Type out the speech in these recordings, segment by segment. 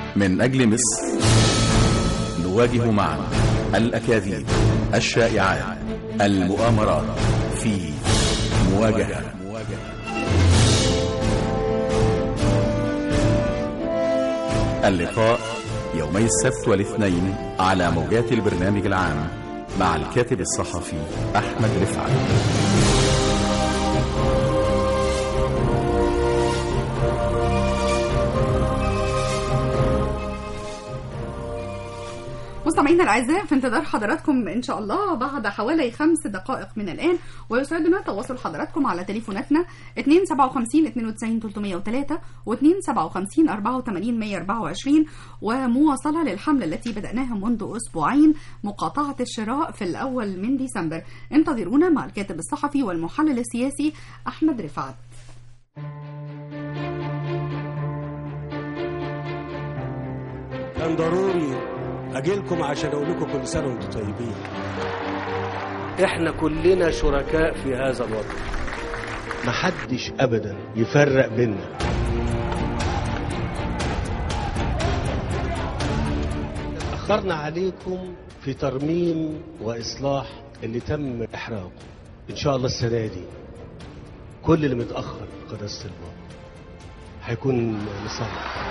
من أجل مصر نواجه معا الأكاذيب الشائعات المؤامرات في مواجهة اللقاء يومي السبت والاثنين على موجات البرنامج العام مع الكاتب الصحفي أحمد رفعت مستمعينا الاعزاء في انتظار حضراتكم ان شاء الله بعد حوالي خمس دقائق من الان ويسعدنا تواصل حضراتكم على تليفوناتنا 257 92 303 و 257 84 124 ومواصله للحمله التي بداناها منذ اسبوعين مقاطعه الشراء في الاول من ديسمبر انتظرونا مع الكاتب الصحفي والمحلل السياسي احمد رفعت كان ضروري اجيلكم عشان اقول لكم كل سنه وانتم طيبين احنا كلنا شركاء في هذا الوطن محدش ابدا يفرق بينا اخرنا عليكم في ترميم واصلاح اللي تم احراقه ان شاء الله السنه دي كل اللي متاخر في قداسه البابا هيكون مصلح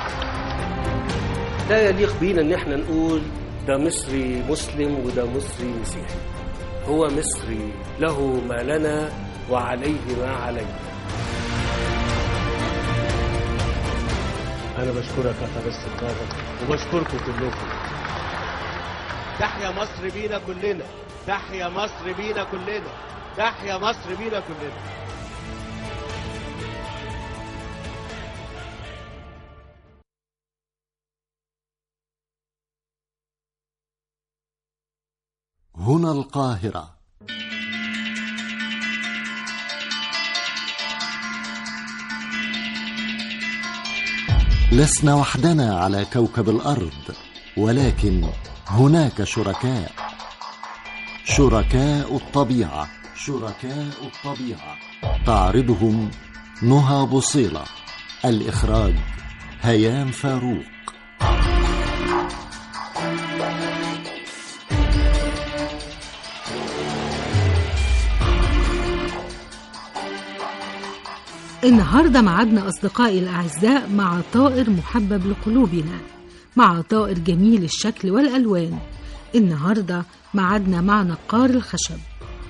لا يليق بينا ان احنا نقول ده مصري مسلم وده مصري مسيحي هو مصري له ما لنا وعليه ما علينا انا بشكرك يا قداسه البابا وبشكركم كلكم تحيا مصر بينا كلنا تحيا مصر بينا كلنا تحيا مصر بينا كلنا هنا القاهرة لسنا وحدنا على كوكب الأرض ولكن هناك شركاء شركاء الطبيعة شركاء الطبيعة تعرضهم نهى بوصيلة الإخراج هيام فاروق النهاردة معادنا أصدقائي الأعزاء مع طائر محبب لقلوبنا مع طائر جميل الشكل والألوان النهاردة معادنا مع نقار الخشب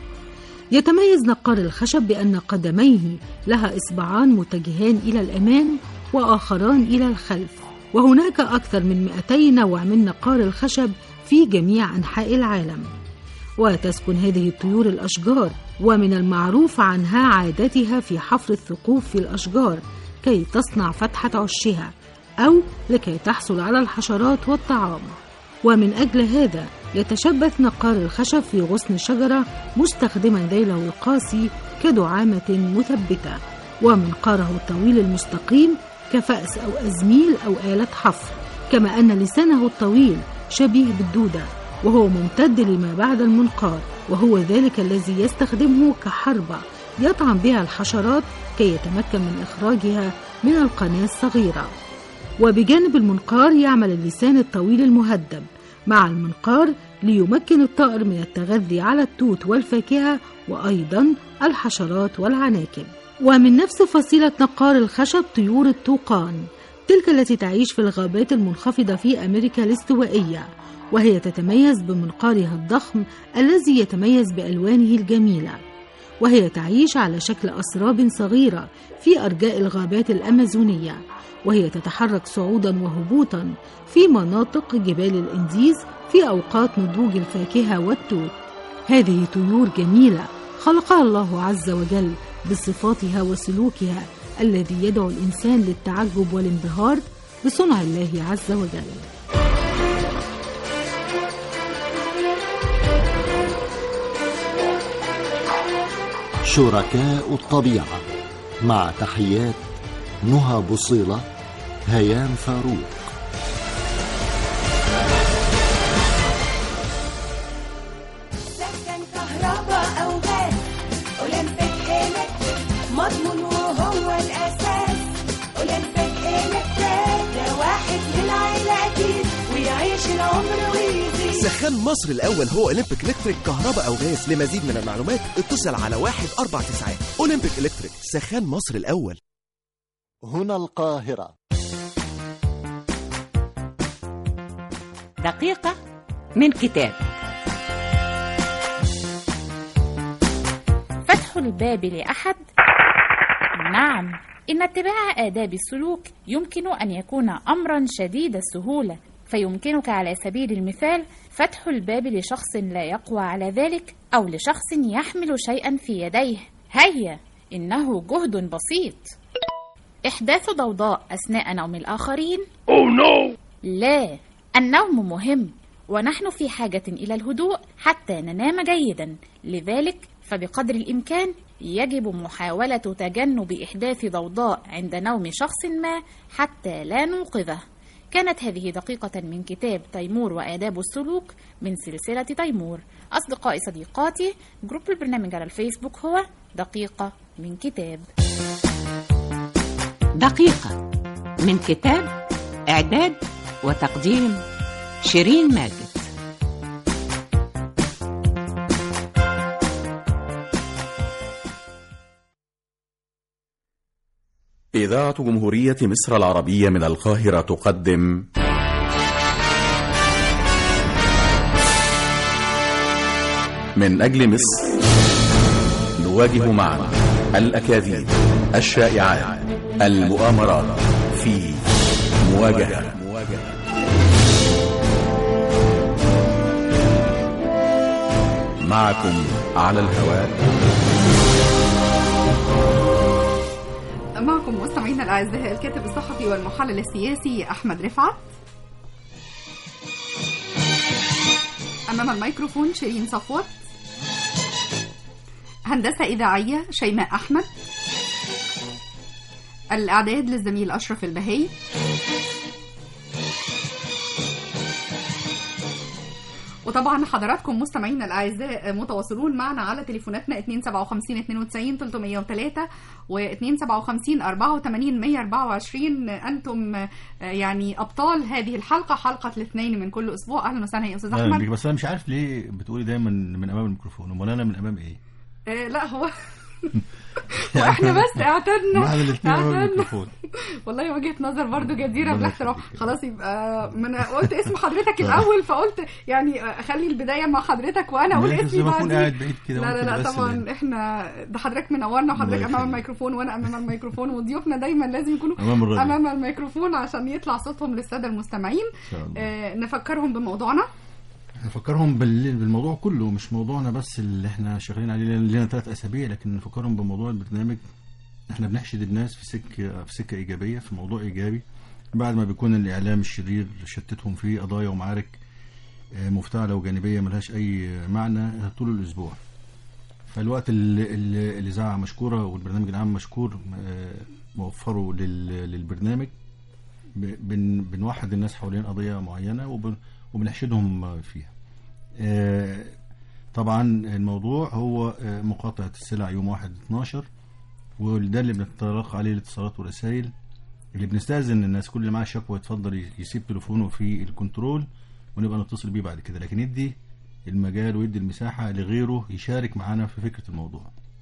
يتميز نقار الخشب بأن قدميه لها إصبعان متجهان إلى الأمام وآخران إلى الخلف وهناك أكثر من 200 نوع من نقار الخشب في جميع أنحاء العالم وتسكن هذه الطيور الأشجار ومن المعروف عنها عادتها في حفر الثقوب في الأشجار كي تصنع فتحة عشها أو لكي تحصل على الحشرات والطعام ومن أجل هذا يتشبث نقار الخشب في غصن شجرة مستخدما ذيله القاسي كدعامة مثبتة ومنقاره الطويل المستقيم كفأس أو أزميل أو آلة حفر كما أن لسانه الطويل شبيه بالدودة وهو ممتد لما بعد المنقار وهو ذلك الذي يستخدمه كحربة يطعن بها الحشرات كي يتمكن من إخراجها من القناة الصغيرة وبجانب المنقار يعمل اللسان الطويل المهدب مع المنقار ليمكن الطائر من التغذي على التوت والفاكهة وأيضا الحشرات والعناكب ومن نفس فصيلة نقار الخشب طيور الطوقان تلك التي تعيش في الغابات المنخفضة في أمريكا الاستوائية وهي تتميز بمنقارها الضخم الذي يتميز بألوانه الجميلة وهي تعيش على شكل أسراب صغيرة في أرجاء الغابات الأمازونية وهي تتحرك صعودا وهبوطا في مناطق جبال الإنديز في أوقات نضوج الفاكهة والتوت هذه طيور جميلة خلقها الله عز وجل بصفاتها وسلوكها الذي يدعو الإنسان للتعجب والانبهار بصنع الله عز وجل شركاء الطبيعة مع تحيات نهى بصيلة هيام فاروق سكن كهرباء أو غاز أولمبيك إلكتريك مضمون وهو الأساس أولمبيك إلكتريك ده واحد للعيلة سخان مصر الأول هو أولمبيك إلكتريك كهرباء أو غاز لمزيد من المعلومات اتصل على واحد أربع تسعات أولمبيك إلكتريك سخان مصر الأول هنا القاهرة دقيقة من كتاب فتح الباب لأحد نعم إن اتباع آداب السلوك يمكن أن يكون أمرا شديد السهولة فيمكنك على سبيل المثال فتح الباب لشخص لا يقوى على ذلك أو لشخص يحمل شيئا في يديه هيا إنه جهد بسيط إحداث ضوضاء أثناء نوم الآخرين Oh no! لا النوم مهم ونحن في حاجة إلى الهدوء حتى ننام جيدا لذلك فبقدر الإمكان يجب محاولة تجنب إحداث ضوضاء عند نوم شخص ما حتى لا نوقظه كانت هذه دقيقة من كتاب تيمور وآداب السلوك من سلسلة تيمور أصدقائي صديقاتي جروب البرنامج على الفيسبوك هو دقيقة من كتاب دقيقة من كتاب إعداد وتقديم شيرين ماجد إذاعة جمهورية مصر العربية من القاهرة تقدم من أجل مصر نواجه معا الأكاذيب الشائعات المؤامرات في مواجهة معكم على الهواء معكم مستمعينا الاعزاء الكاتب الصحفي والمحلل السياسي احمد رفعت امام الميكروفون شيرين صفوت هندسه اذاعيه شيماء احمد الاعداد للزميل اشرف البهي وطبعا حضراتكم مستمعينا الاعزاء متواصلون معنا على تليفوناتنا 257 92 303 و 257 84 124 انتم آه، يعني ابطال هذه الحلقه حلقه الاثنين من كل اسبوع اهلا وسهلا يا استاذ اهلا بيك احمد بس انا مش عارف ليه بتقولي دايما من امام الميكروفون امال انا من امام ايه؟ آه، لا هو واحنا بس اعتدنا احنا الاثنين امام اعتدنا الميكروفون والله وجهه نظر برضو جديره ربنا بالاحترام يخليك. خلاص يبقى ما انا قلت اسم حضرتك الاول فقلت يعني اخلي البدايه مع حضرتك وانا اقول ماشي، اسمي زي ما أكون بعدين. قاعد بعيد كده لا لا ممكن لا بس طبعا يعني. احنا ده حضرتك منورنا وحضرتك الله امام يخليك. الميكروفون وانا امام الميكروفون وضيوفنا دايما لازم يكونوا أمام الراديو. امام الميكروفون عشان يطلع صوتهم للساده المستمعين ان شاء الله آه نفكرهم بموضوعنا نفكرهم بال- بالموضوع كله مش موضوعنا بس اللي احنا شغالين عليه لنا- لنا ثلاث اسابيع لكن نفكرهم بموضوع البرنامج احنا بنحشد الناس في سكه في سكه ايجابيه في موضوع ايجابي بعد ما بيكون الاعلام الشرير شتتهم في قضايا ومعارك آه، مفتعله وجانبيه ملهاش اي معنى طول الاسبوع فالوقت اللي اللي- الاذاعه مشكوره والبرنامج العام مشكور آه، موفره لل- للبرنامج ب- بن بنوحد الناس حوالين قضيه معينه وبن وبنحشدهم فيها آه، طبعا الموضوع هو آه، مقاطعة السلع يوم 1 12 وده اللي بنتلقى عليه الاتصالات والرسائل اللي بنستأذن الناس كل اللي معاه شكوى يتفضل يسيب تليفونه في الكنترول ونبقى نتصل بيه بعد كده لكن يدي المجال ويدي المساحة لغيره يشارك معانا في فكرة الموضوع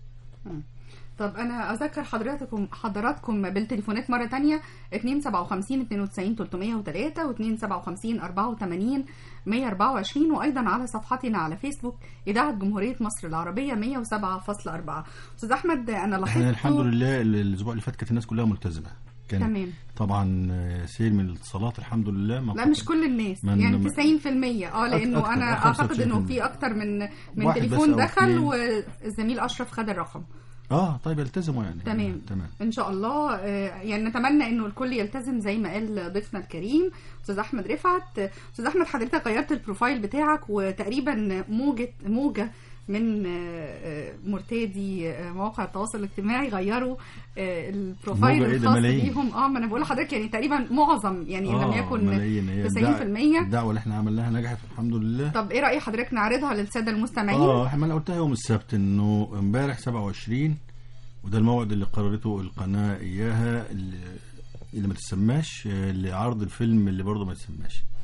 طب انا اذكر حضراتكم حضراتكم بالتليفونات مره تانية 257 92 303 و257 84 124 وايضا على صفحتنا على فيسبوك اذاعه جمهوريه مصر العربيه 107.4 استاذ احمد انا لاحظت احنا الحمد لله ال- الاسبوع اللي فات كانت الناس كلها ملتزمة كان تمام طبعا آه، سيل من الاتصالات الحمد لله ما لا مش كل الناس من- يعني من- 90% اه لانه أكتر، انا آه، اعتقد انه 95%. في اكتر من من واحد بس تليفون أو دخل اتنين. والزميل اشرف خد الرقم اه طيب التزموا يعني تمام. تمام ان شاء الله آه، يعني نتمنى انه الكل يلتزم زي ما قال ضيفنا الكريم استاذ احمد رفعت استاذ احمد حضرتك غيرت البروفايل بتاعك وتقريبا موجه موجه من آه، آه، مرتدي آه، مواقع التواصل الاجتماعي غيروا آه، البروفايل موجة إيه ده؟ الخاص ملايين. بيهم اه ما انا بقول لحضرتك يعني تقريبا معظم يعني ان لم آه، يكن ملايين هي 90% الدعوه اللي احنا عملناها نجحت الحمد لله طب ايه راي حضرتك نعرضها للساده المستمعين اه ما انا قلتها يوم السبت انه امبارح 27 وده الموعد اللي قررته القناه اياها اللي, اللي ما تسماش آه، لعرض الفيلم اللي برضه ما تسماش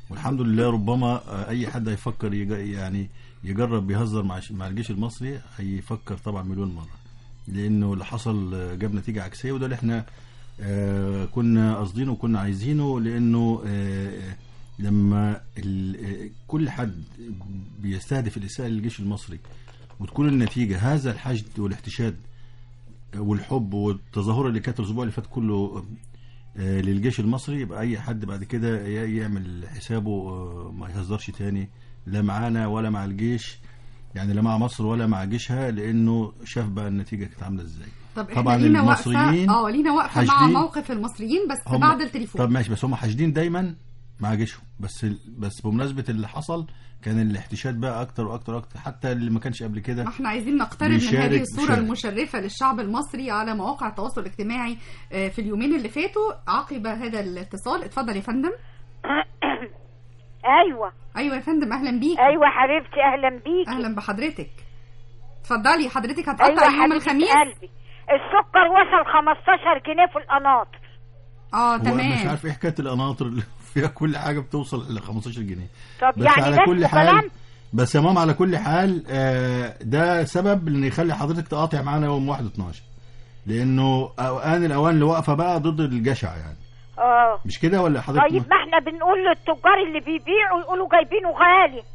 والحمد لله ربما آه، اي حد هيفكر يج- يعني يجرب يهزر مع مع الجيش المصري هيفكر طبعا مليون مره لانه اللي حصل آه، جاب نتيجه عكسيه وده اللي احنا آه، كنا قاصدينه وكنا عايزينه لانه آه، لما ال- آه، كل حد بيستهدف الاساءه للجيش المصري وتكون النتيجه هذا الحشد والاحتشاد والحب والتظاهره اللي كانت الاسبوع اللي فات كله آه، للجيش المصري يبقى اي حد بعد كده ي- يعمل حسابه آه، ما يهزرش تاني لا معانا ولا مع الجيش يعني لا مع مصر ولا مع جيشها لانه شاف بقى النتيجه كانت عامله ازاي طب احنا طبعا لينا المصريين وقفه اه لينا وقفه مع حاشدين- موقف المصريين بس هم- بعد التليفون طب ماشي بس هم حاشدين دايما مع جيشهم بس بس بمناسبه اللي حصل كان الاحتشاد بقى اكتر واكتر واكتر حتى اللي ما كانش قبل كده ما احنا عايزين نقترب من بيشارك- هذه الصورة بيشارك. المشرفة للشعب المصري على مواقع التواصل الاجتماعي آه، في اليومين اللي فاتوا عقب هذا الاتصال اتفضل يا فندم ايوه ايوه يا فندم اهلا بيك ايوه حبيبتي اهلا بيكي اهلا بحضرتك اتفضلي حضرتك هتقطع ايوه يوم حبيبة الخميس قلبي السكر وصل 15 جنيه في القناطر اه هو مش تمام عارف ايه حكايه القناطر اللي فيها كل حاجه بتوصل ل 15 جنيه طب بس يعني على ده كل اسمه حال كلام بس يا ماما على كل حال آه، ده سبب ان يخلي حضرتك تقاطع معانا يوم 1 12 لانه اوان الاوان اللي واقفه بقى ضد الجشع يعني اه مش كده ولا حضرتك طيب ما احنا بنقول للتجار اللي بيبيعوا يقولوا جايبينه غالي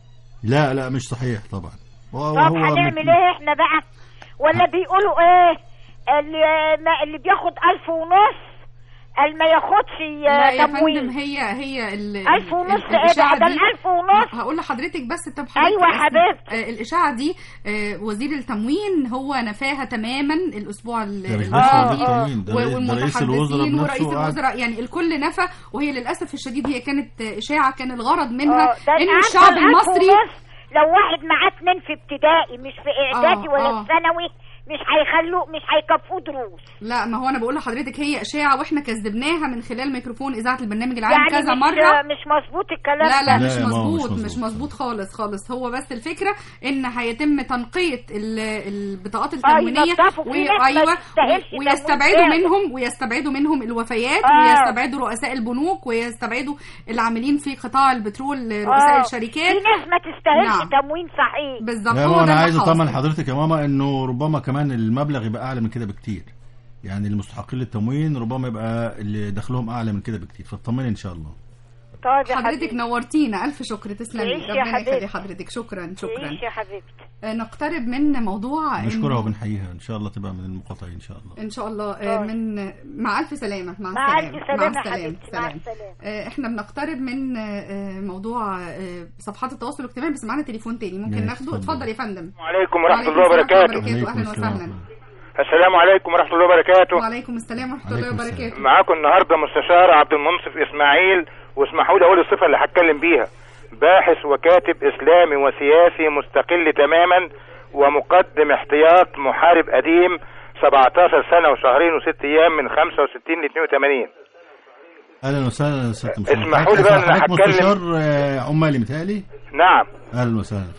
لا لا مش صحيح طبعا وهو طب هنعمل ايه احنا بقى ولا بيقولوا ايه اللي, ما اللي بياخد ألف ونص قال ما ياخدش لا يا تمويل فندم هي هي ال ألف ال- ونص ال- إيه الإشاعة ده؟ ده دي- الألف ونص. هقول لحضرتك بس طب حضرتك أيوة بس- حبيبتي. آه، الإشاعة دي آه، وزير التموين هو نفاها تماما الأسبوع ال- ده مش بس الماضي وزير التموين، ده و- رئيس- ده رئيس الوزراء والمتحدثين بنفسه ورئيس قعد- الوزراء يعني الكل نفى وهي للأسف الشديد هي كانت آه، إشاعة كان الغرض منها آه، ده إن أنت عارفة الشعب الألف المصري ونص لو واحد معاه اتنين في ابتدائي مش في اعدادي آه، ولا آه. في ثانوي مش هيخلوه مش هيكفوه دروس لا ما هو انا بقول لحضرتك هي اشاعه واحنا كذبناها من خلال ميكروفون اذاعه البرنامج العام يعني كذا مش مره مش مظبوط الكلام لا لا ده مش لا يا ماما، مش مظبوط مظبوط. مش مظبوط خالص خالص هو بس الفكره ان هيتم تنقيه ال- البطاقات آه، التموينيه ينضفوا في ناس ما ايوه تستاهلش وي- ويستبعدوا تموين منهم ويستبعدوا منهم الوفيات آه. ويستبعدوا رؤساء البنوك ويستبعدوا العاملين في قطاع البترول رؤساء آه، الشركات في ناس ما تستاهلش نعم. تموين صحيح بالظبط لا هو هو ده انا اللي عايز حاصل. اطمن حضرتك يا ماما انه ربما كمان المبلغ يبقى اعلى من كده بكتير يعني المستحقين للتموين ربما يبقى اللي دخلهم اعلى من كده بكتير فاطمني ان شاء الله طيب يا حضرتك حبيبتي. نورتينا الف شكر تسلمي تعيشي يا ربنا يخلي حبيبتي. حضرتك شكرا شكرا عيش يا حبيبتي آه، نقترب من موضوع نشكرها إنه- وبنحييها ان شاء الله تبقى من المقاطعين ان شاء الله ان شاء الله آه، من مع الف سلامه مع, مع السلامه ألف سلامة مع يا السلامه حبيبتي، مع سلام السلامة. آه، احنا بنقترب من آه، موضوع آه، صفحات التواصل الاجتماعي بس معانا تليفون تاني ممكن ماشي، ناخده اتفضل. اتفضل يا فندم عليكم ورحمة وعليكم الله السلام ورحمة وبركاته الله وبركاته اهلا وسهلا السلام عليكم ورحمة الله وبركاته وعليكم السلام ورحمه الله عليكم السلام. وبركاته معاكم النهاردة مستشار عبد المنصف إسماعيل واسمحوا لي أقول الصفة اللي هتكلم بيها باحث وكاتب إسلامي وسياسي مستقل تماما ومقدم احتياط محارب قديم 17 سنة وشهرين وست أيام من 65 ل 82 اهلا وسهلا يا ست مصطفى. اسمحوا لي بقى إن أنا حضرتك هتكلم- مستشار آه، عمالي متهيألي نعم اهلا وسهلا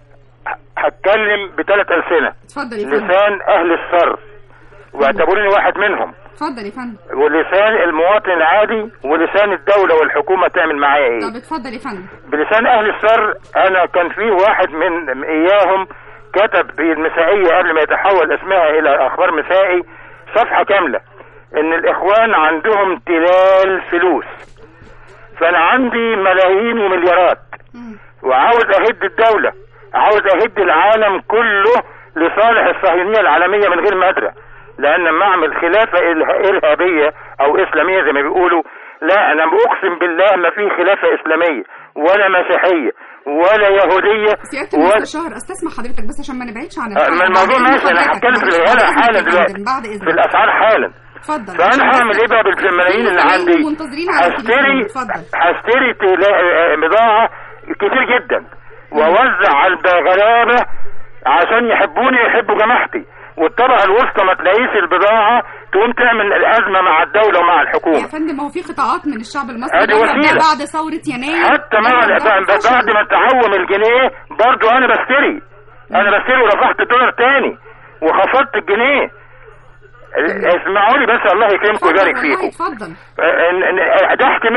هتكلم بثلاث ألسنة اتفضل يا فندم لسان أهل الثر واعتبروني واحد منهم اتفضل يا فندم ولسان المواطن العادي ولسان الدولة والحكومة تعمل معايا ايه طب اتفضل يا فندم بلسان اهل السر انا كان في واحد من اياهم كتب في المسائية قبل ما يتحول اسمها الى اخبار مسائي صفحة كاملة ان الاخوان عندهم تلال فلوس فانا عندي ملايين ومليارات وعاوز اهد الدولة عاوز اهد العالم كله لصالح الصهيونية العالمية من غير مدرة لان لما اعمل خلافة إله- ارهابية او اسلامية زي ما بيقولوا لا انا اقسم بالله ما في خلافة اسلامية ولا مسيحية ولا يهودية سياده ولا المستشار استسمح حضرتك بس عشان ما نبعدش عن آه، الحلقة. ما الموضوع بعد إذن ماشي انا حضرتك. هتكلم في معلش، الغلا بعد إذنك حالا يا فندم، دلوقتي بعد في اذنك الاسعار حالا اتفضل فانا هعمل ايه بقى بالملايين اللي في عندي منتظرين على هشتري التليفون. اتفضل. هشتري تلا- آه، بضاعة كتير جدا واوزع على الغلابة عشان يحبوني يحبوا جماعتي والطبقة الوسطى ما تلاقيش البضاعة تقوم تعمل الأزمة مع الدولة ومع يا الحكومة فندم ما هو في قطاعات من الشعب المصري هذه جرب ده وسيلة. بعد ثوره يناير حتى مع جرب ده بعد وفشل. بعد ما تعوم الجنيه برضو أنا بشتري أنا بشتري ورفعت الدولار تاني وخفضت الجنيه اسمعوا لي بس الله يكرمكم اتفضل ويبارك والله، فيكم اتفضل إن- إن- ده احتمال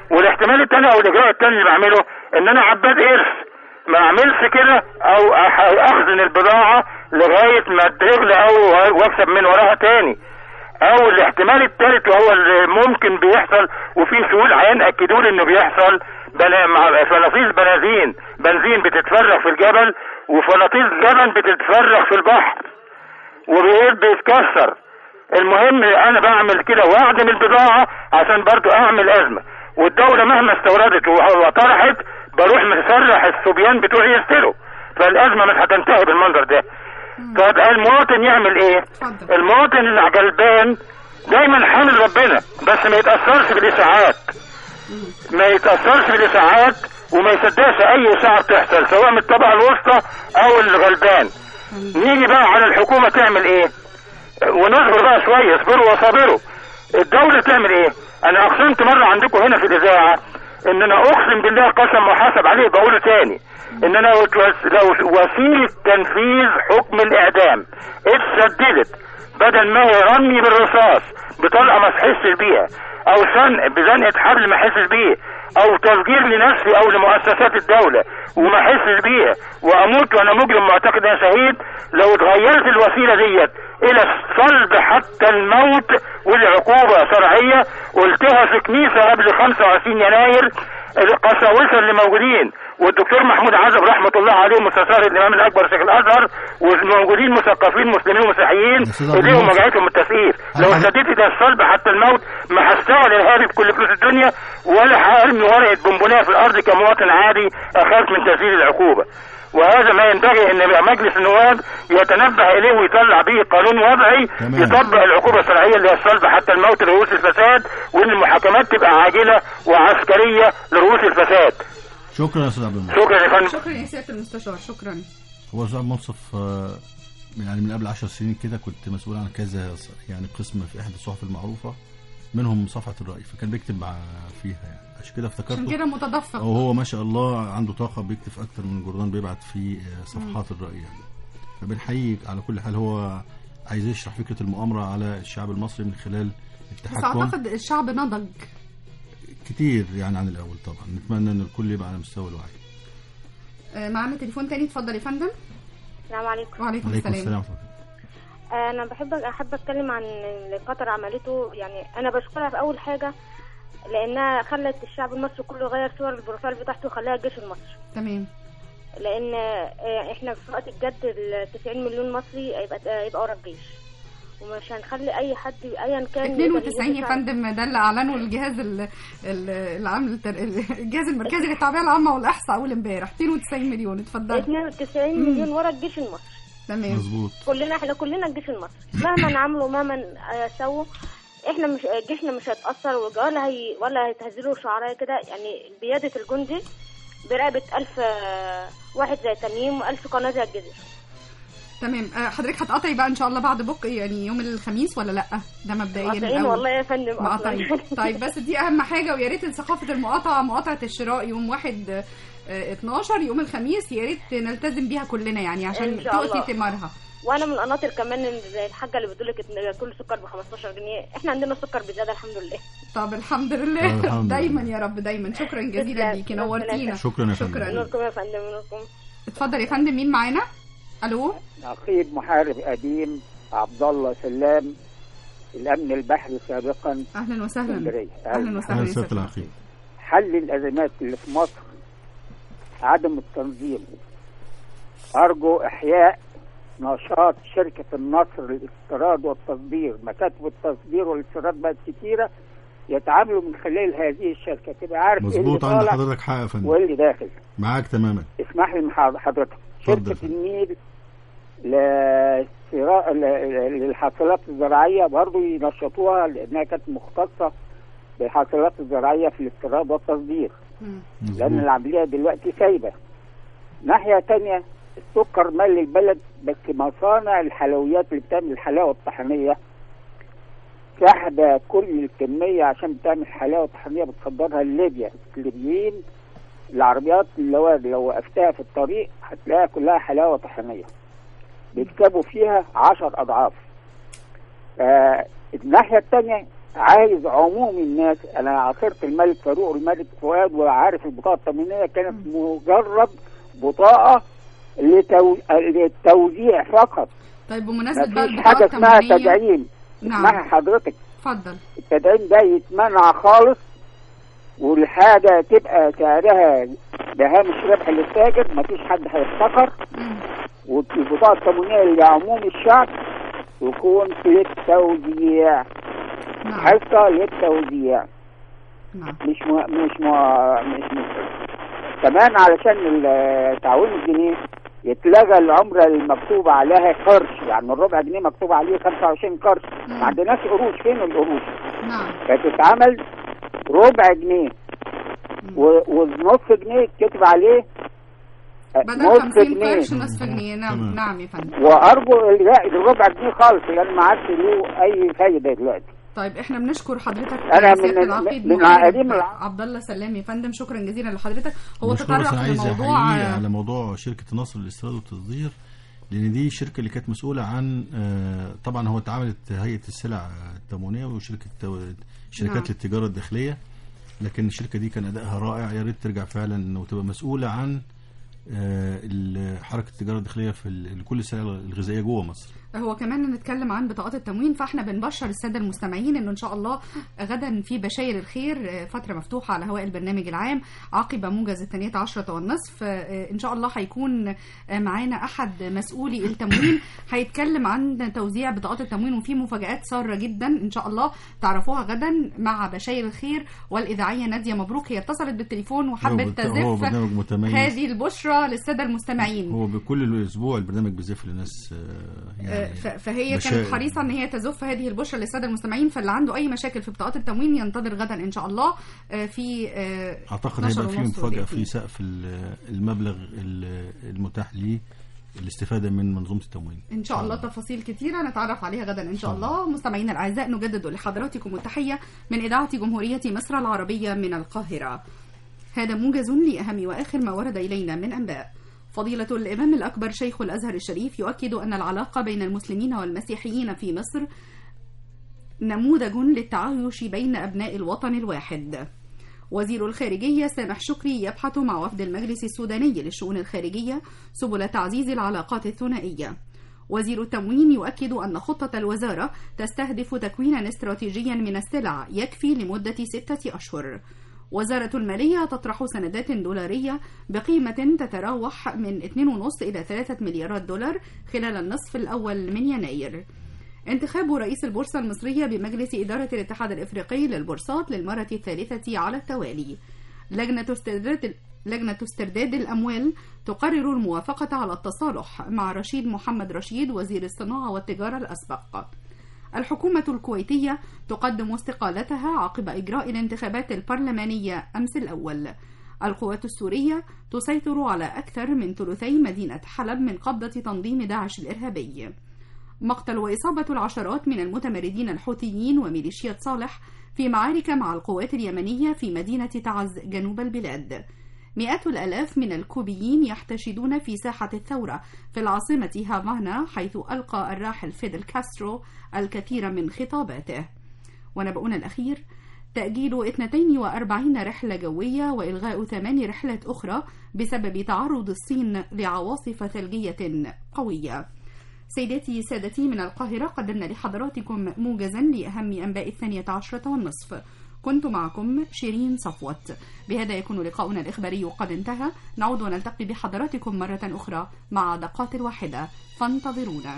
والاحتمال الثاني او الاجراء الثاني اللي بعمله ان انا عباد ارث ما اعملش كده او أح- اخزن البضاعه لغايه ما تغلى او واكسب من وراها تاني او الاحتمال الثالث وهو اللي ممكن بيحصل وفي سؤال عيان اكدوا لي انه بيحصل بنا مع فناطيل بنازين بنزين بتتفرغ في الجبل وفناطيل جبل بتتفرغ في البحر وبيقول بيتكسر المهم انا بعمل كده واعدم البضاعه عشان برضو اعمل ازمه والدوله مهما استوردت وه- وطرحت بروح مسرح الصبيان بتوعي يشتروا فالازمه مش هتنتهي بالمنظر ده طب المواطن يعمل ايه المواطن الغلبان دايما حامل ربنا بس ما يتاثرش بالاشاعات ما يتاثرش بالاشاعات وما يصدقش اي اشاعه بتحصل سواء من الطبقه الوسطى او الغلبان نيجي بقى على الحكومه تعمل ايه ونصبر بقى شويه اصبروا وصابروا الدوله تعمل ايه انا اقسمت مره عندكم هنا في الاذاعه ان انا اقسم بالله قسم وحسب عليه بقوله تاني ان انا وتوس- لو وسيله تنفيذ حكم الاعدام اتسددت بدل ما يرمي بالرصاص بطلقه ما تحسش بيها او شنق بزنقه حبل ما احسش بيه او تفجير لنفسي او لمؤسسات الدوله وما احسش بيها واموت وانا مجرم معتقد انا شهيد لو اتغيرت الوسيله ديت الى الصلب حتى الموت والعقوبه شرعيه قلتها في كنيسه قبل 25 يناير القساوسه اللي موجودين والدكتور محمود عزب رحمه الله عليه مستشار الامام الاكبر شيخ الازهر والموجودين مثقفين مسلمين ومسيحيين أستاذ عبد ايديهم الناصر. وجعتهم التسقيف لو اشتديت ده الصلب حتى الموت ما هشتغل ارهابي بكل فلوس الدنيا ولا هرمي ورقه بونبونيه في الارض كمواطن عادي اخاف من تسديد العقوبه وهذا ما ينبغي ان يبقى مجلس النواب يتنبه اليه ويطلع به قانون وضعي تمام. يطبق العقوبه الشرعيه اللي هي الصلب حتى الموت لرؤوس الفساد وان المحاكمات تبقى عاجله وعسكريه لرؤوس الفساد شكرا يا استاذ عبد الناصر شكرا يا فندم شكرا يا سياده المستشار شكرا هو استاذ عبد المنصف آه، يعني من قبل عشر سنين كده كنت مسؤول عن كذا يعني قسم في احدى الصحف المعروفه منهم صفحه الراي فكان بيكتب مع فيها يعني عشان كده افتكرته عشان كده متدفق وهو ما شاء الله عنده طاقه بيكتب في اكتر من جردان بيبعت في آه، صفحات الراي يعني فبنحييك على كل حال هو عايز يشرح فكره المؤامره على الشعب المصري من خلال بس التحكم اعتقد الشعب نضج كتير يعني عن الاول طبعا نتمنى ان الكل يبقى على مستوى الوعي آه، معانا تليفون تاني اتفضل يا فندم السلام عليكم وعليكم عليكم السلام السلام ورحمة الله. انا بحب احب اتكلم عن اللي قطر عملته يعني انا بشكرها في اول حاجه لانها خلت الشعب المصري كله يغير صور البروفايل بتاعته وخلاها الجيش المصري تمام لان آه، احنا في وقت الجد ال 90 مليون مصري يبقى يبقى ورا الجيش ومش هنخلي اي حد ايا كان يقدر 92 يجيب يا الشعب. فندم ده اللي اعلنه الجهاز ال- ال- العام للتر- الجهاز المركزي للتعبئه العامه والاحصاء اول امبارح 92 مليون اتفضل 92 مليون ورا الجيش المصري تمام مظبوط كلنا احنا كلنا الجيش المصري مهما نعملوا مهما آه، سووا احنا مش جيشنا مش هيتاثر ولا هي ولا هيتهزلوا شعرايه كده يعني بياده الجندي برقبه ألف آه، واحد زي تميم وألف قناه زي الجزيره تمام آه، حضرتك هتقطعي بقى ان شاء الله بعد بكره يعني يوم الخميس ولا لا ده مبدئيا مقاطعين الأول. والله يا فندم أصلاً. مقاطعين طيب بس دي اهم حاجه ويا ريت ثقافه المقاطعه مقاطعه الشراء يوم واحد آه، 12 يوم الخميس يا ريت نلتزم بيها كلنا يعني عشان إن شاء الله. تؤتي ثمارها وانا من القناطر كمان إن زي الحاجه اللي بتقول لك ان كل سكر ب 15 جنيه احنا عندنا سكر بزياده الحمد لله طب الحمد طب لله الحمد دايما يا رب دايما شكرا جزيلا تسلم. ليكي ربنا نورتينا يخليك. شكرا يا فندم. شكرا نوركم يا فندم نوركم اتفضل يا فندم مين معانا الو نقيب محارب قديم عبد الله سلام الامن البحري سابقا اهلا وسهلا اسكندرية. اهلا وسهلا اهلا يا سياده سيادة العقيد حل الازمات اللي في مصر عدم التنظيم ارجو احياء نشاط شركة النصر للاستيراد والتصدير مكاتب التصدير والاستيراد بقت كتيرة يتعاملوا من خلال هذه الشركة تبقى عارف ايه اللي مظبوط عند طالع حضرتك حق يا فندم وايه اللي داخل معاك تماما اسمح لي من حض- حضرتك اتفضل. شركة النيل للسرا- ل- للحاصلات الزراعية برضو ينشطوها لأنها كانت مختصة بالحاصلات الزراعية في الاستيراد والتصدير لأن العملية دلوقتي سايبة ناحية تانية السكر مال البلد بس مصانع الحلويات اللي بتعمل الحلاوة الطحينية ساحبة كل الكمية عشان تعمل حلاوة طحينية بتصدرها لليبيا الليبيين العربيات اللي هو لو وقفتها في الطريق هتلاقيها كلها حلاوة طحينية بيكسبوا فيها عشر أضعاف آه الناحية التانية عايز عموم الناس انا عاصرت الملك فاروق والملك فؤاد وعارف البطاقه التموينيه كانت مجرد بطاقه لتو... للتوزيع فقط طيب بمناسبه بقى مفيش حاجه البطاقه اسمها التموينيه تدعيم نعم. اسمها حضرتك اتفضل التدعيم ده يتمنع خالص والحاجة تبقى سعرها بهامش ربح للتاجر مفيش حد هيفتكر والبطاقة التموينية لعموم الشعب تكون للتوزيع حصة للتوزيع نعم. مش مو... مش مو... مش مش كمان علشان التعويم الجنيه يتلغى العملة المكتوب عليها قرش يعني الربع جنيه مكتوب عليه 25 قرش ما عندناش قروش فين القروش؟ نعم فتتعمل ربع جنيه و- والنص جنيه كتب عليه بدل نص 50 جنيه قرش نصف جنيه نعم نعم يا فندم وارجو الباقي الربع جنيه خالص لان ما عادش له اي فايده دلوقتي طيب احنا بنشكر حضرتك أنا يا من- سيادة من- العقيد من محارب عقيدين الع- عبد الله سلام يا فندم شكرا جزيلا لحضرتك هو مشكور بس تطرق أنا عايز لموضوع أحييه على موضوع شركة نصر للاستيراد والتصدير لأن دي الشركة اللي كانت مسؤولة عن آه، طبعا هو اتعملت هيئة السلع التموينية وشركة تو- شركات نعم. التجارة الداخلية لكن الشركة دي كان أدائها رائع يا ريت ترجع فعلا وتبقى مسؤولة عن آه، ال- حركة التجارة الداخلية في ال- كل السلع الغذائية جوه مصر هو كمان نتكلم عن بطاقات التموين فاحنا بنبشر الساده المستمعين انه ان شاء الله غدا في بشاير الخير آه، فتره مفتوحه على هواء البرنامج العام عقب موجز الثانيه عشرة والنصف آه، ان شاء الله هيكون آه، معانا احد مسؤولي التموين هيتكلم عن توزيع بطاقات التموين وفي مفاجات ساره جدا ان شاء الله تعرفوها غدا مع بشاير الخير والاذاعيه ناديه مبروك هي اتصلت بالتليفون وحبت هو بت- هو تزف برنامج متميز. هذه البشرى للساده المستمعين هو بكل اسبوع البرنامج بيزف للناس آه، يعني ف- فهي بشائر. كانت حريصه ان هي تزف هذه البشرى للساده المستمعين فاللي عنده اي مشاكل في بطاقات التموين ينتظر غدا ان شاء الله آه، في آه، اعتقد 12 هيبقى في ونص مفاجاه ودقيقتين. في سقف ال- المبلغ ال- المتاح ليه الاستفاده من منظومه التموين ان شاء الله تفاصيل كتيره نتعرف عليها غدا ان شاء الله مستمعينا الاعزاء نجدد لحضراتكم التحيه من اذاعه جمهوريه مصر العربيه من القاهره هذا موجز لاهم واخر ما ورد الينا من انباء فضيلة الإمام الأكبر شيخ الأزهر الشريف يؤكد أن العلاقة بين المسلمين والمسيحيين في مصر نموذج للتعايش بين أبناء الوطن الواحد وزير الخارجية سامح شكري يبحث مع وفد المجلس السوداني للشؤون الخارجية سبل تعزيز العلاقات الثنائية وزير التموين يؤكد أن خطة الوزارة تستهدف تكوينا استراتيجيا من السلع يكفي لمدة ستة أشهر وزارة المالية تطرح سندات دولارية بقيمة تتراوح من 2.5 إلى 3 مليارات دولار خلال النصف الأول من يناير انتخاب رئيس البورصة المصرية بمجلس إدارة الاتحاد الإفريقي للبورصات للمرة الثالثة على التوالي لجنة استرداد لجنة استرداد الأموال تقرر الموافقة على التصالح مع رشيد محمد رشيد وزير الصناعة والتجارة الأسبق الحكومة الكويتية تقدم استقالتها عقب إجراء الانتخابات البرلمانية أمس الأول القوات السورية تسيطر على أكثر من ثلثي مدينة حلب من قبضة تنظيم داعش الإرهابي مقتل وإصابة العشرات من المتمردين الحوثيين وميليشيات صالح في معارك مع القوات اليمنية في مدينة تعز جنوب البلاد مئات الآلاف من الكوبيين يحتشدون في ساحة الثورة في العاصمة هافانا حيث ألقى الراحل فيدل كاسترو الكثير من خطاباته ونبأنا الأخير تأجيل 42 رحلة جوية وإلغاء ثمان رحلات أخرى بسبب تعرض الصين لعواصف ثلجية قوية سيداتي سادتي من القاهرة قدمنا لحضراتكم موجزا لأهم أنباء الثانية عشرة والنصف كنت معكم شيرين صفوت بهذا يكون لقاؤنا الإخباري قد انتهى نعود ونلتقي بحضراتكم مرة أخرى مع دقات الواحدة فانتظرونا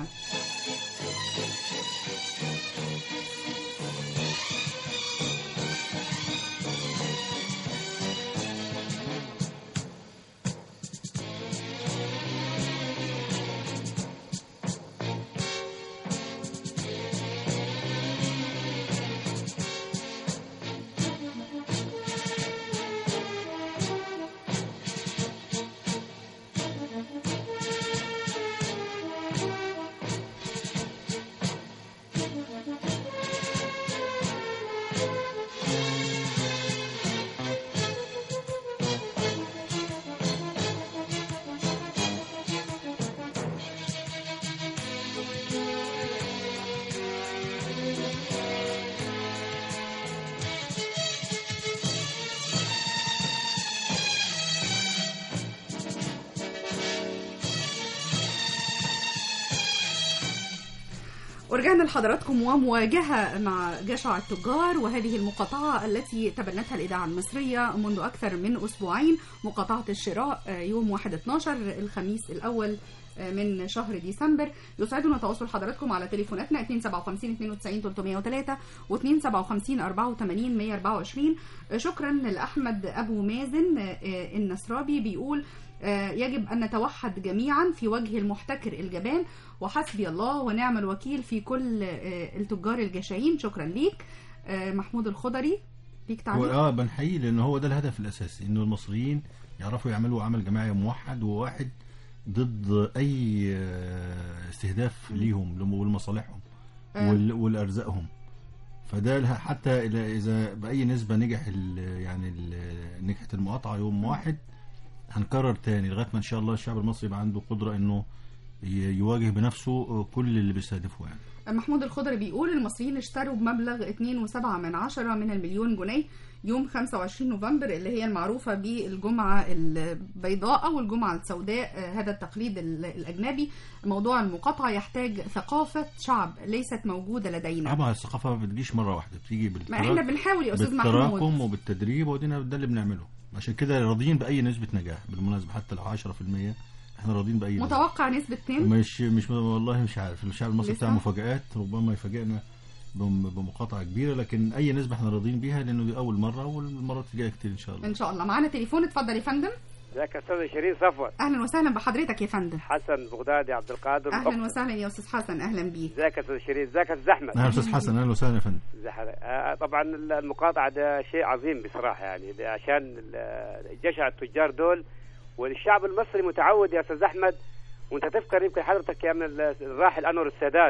ورجعنا لحضراتكم ومواجهة مع جشع التجار وهذه المقاطعة التي تبنتها الإذاعة المصرية منذ أكثر من أسبوعين مقاطعة الشراء آه، يوم 1/12 الخميس الأول آه، من شهر ديسمبر يسعدنا تواصل حضراتكم على تليفوناتنا 257 92 303 و257 84 124 آه، شكرا لأحمد أبو مازن آه، النصرابي بيقول آه، يجب أن نتوحد جميعا في وجه المحتكر الجبان وحسبي الله ونعم الوكيل في كل آه، التجار الجشعين شكرا ليك آه، محمود الخضري ليك هو تعليق اه بنحيي لان هو ده الهدف الاساسي انه المصريين يعرفوا يعملوا عمل جماعي موحد وواحد ضد اي آه، استهداف ليهم لم- ولمصالحهم آه. وال- ولارزاقهم فده لها- حتى إلى- اذا باي نسبه نجح ال- يعني ال- نجحت المقاطعه يوم واحد هنكرر تاني لغايه ما ان شاء الله الشعب المصري يبقى عنده قدره انه ي- يواجه بنفسه كل اللي بيستهدفه يعني محمود الخضري بيقول المصريين اشتروا بمبلغ 2.7 من عشرة من المليون جنيه يوم 25 نوفمبر اللي هي المعروفة بالجمعة البيضاء أو الجمعة السوداء آه، هذا التقليد ال- الأجنبي موضوع المقاطعة يحتاج ثقافة شعب ليست موجودة لدينا طبعا الثقافه ما بتجيش مره واحده بتيجي ما بالتراك احنا بنحاول يا أستاذ محمود بالتراكم وبالتدريب ودينا ده اللي بنعمله عشان كده راضيين باي نسبه نجاح بالمناسبه حتى لو 10% احنا راضيين باي نسبه متوقع نسبة كام؟ مش مش والله مش عارف الشعب المصري لسه؟ بتاع مفاجآت ربما يفاجئنا بم- بمقاطعه كبيره لكن اي نسبه احنا راضيين بيها لانه دي اول مره والمرات الجايه كتير ان شاء الله إن شاء الله معانا تليفون اتفضل يا فندم ازيك يا استاذ شيرين صفوت أهلا وسهلا بحضرتك يا فندم حسن بغدادي عبد القادر أهلا أخت. وسهلا يا أستاذ حسن أهلا بيك ازيك يا استاذ شيرين ازيك يا استاذ احمد اهلا استاذ حسن اهلا وسهلا يا فندم ازي حضرتك؟ آه، طبعا المقاطعه ده شيء عظيم بصراحه يعني ده عشان ال- جشع التجار دول والشعب المصري متعود يا استاذ احمد وانت تفكر يمكن حضرتك يا من ال- الراحل انور السادات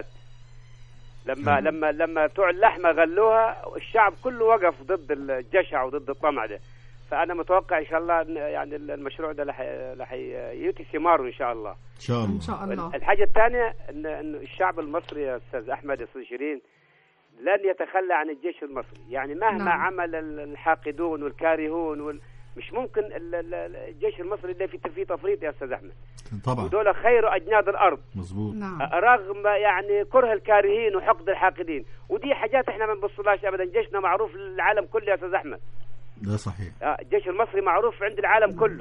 لما لما لما بتوع اللحمه غلوها الشعب كله وقف ضد الجشع وضد الطمع ده فانا متوقع ان شاء الله إن يعني المشروع ده رح رح يؤتي ثماره ان شاء الله ان شاء الله إن شاء الله الحاجة الثانية إن إن الشعب المصري يا أستاذ أحمد يا أستاذ شيرين لن يتخلى عن الجيش المصري، يعني مهما نعم. نعم. عمل ال- الحاقدون والكارهون وال... مش ممكن ال- ال- ال- الجيش المصري ده في في تفريط يا أستاذ أحمد، طبعا ودول خير أجناد الأرض مظبوط نعم رغم يعني كره الكارهين وحقد الحاقدين، ودي حاجات إحنا ما نبصلهاش أبدا، جيشنا معروف للعالم كله يا أستاذ أحمد، ده صحيح آه، الجيش المصري معروف عند العالم كله.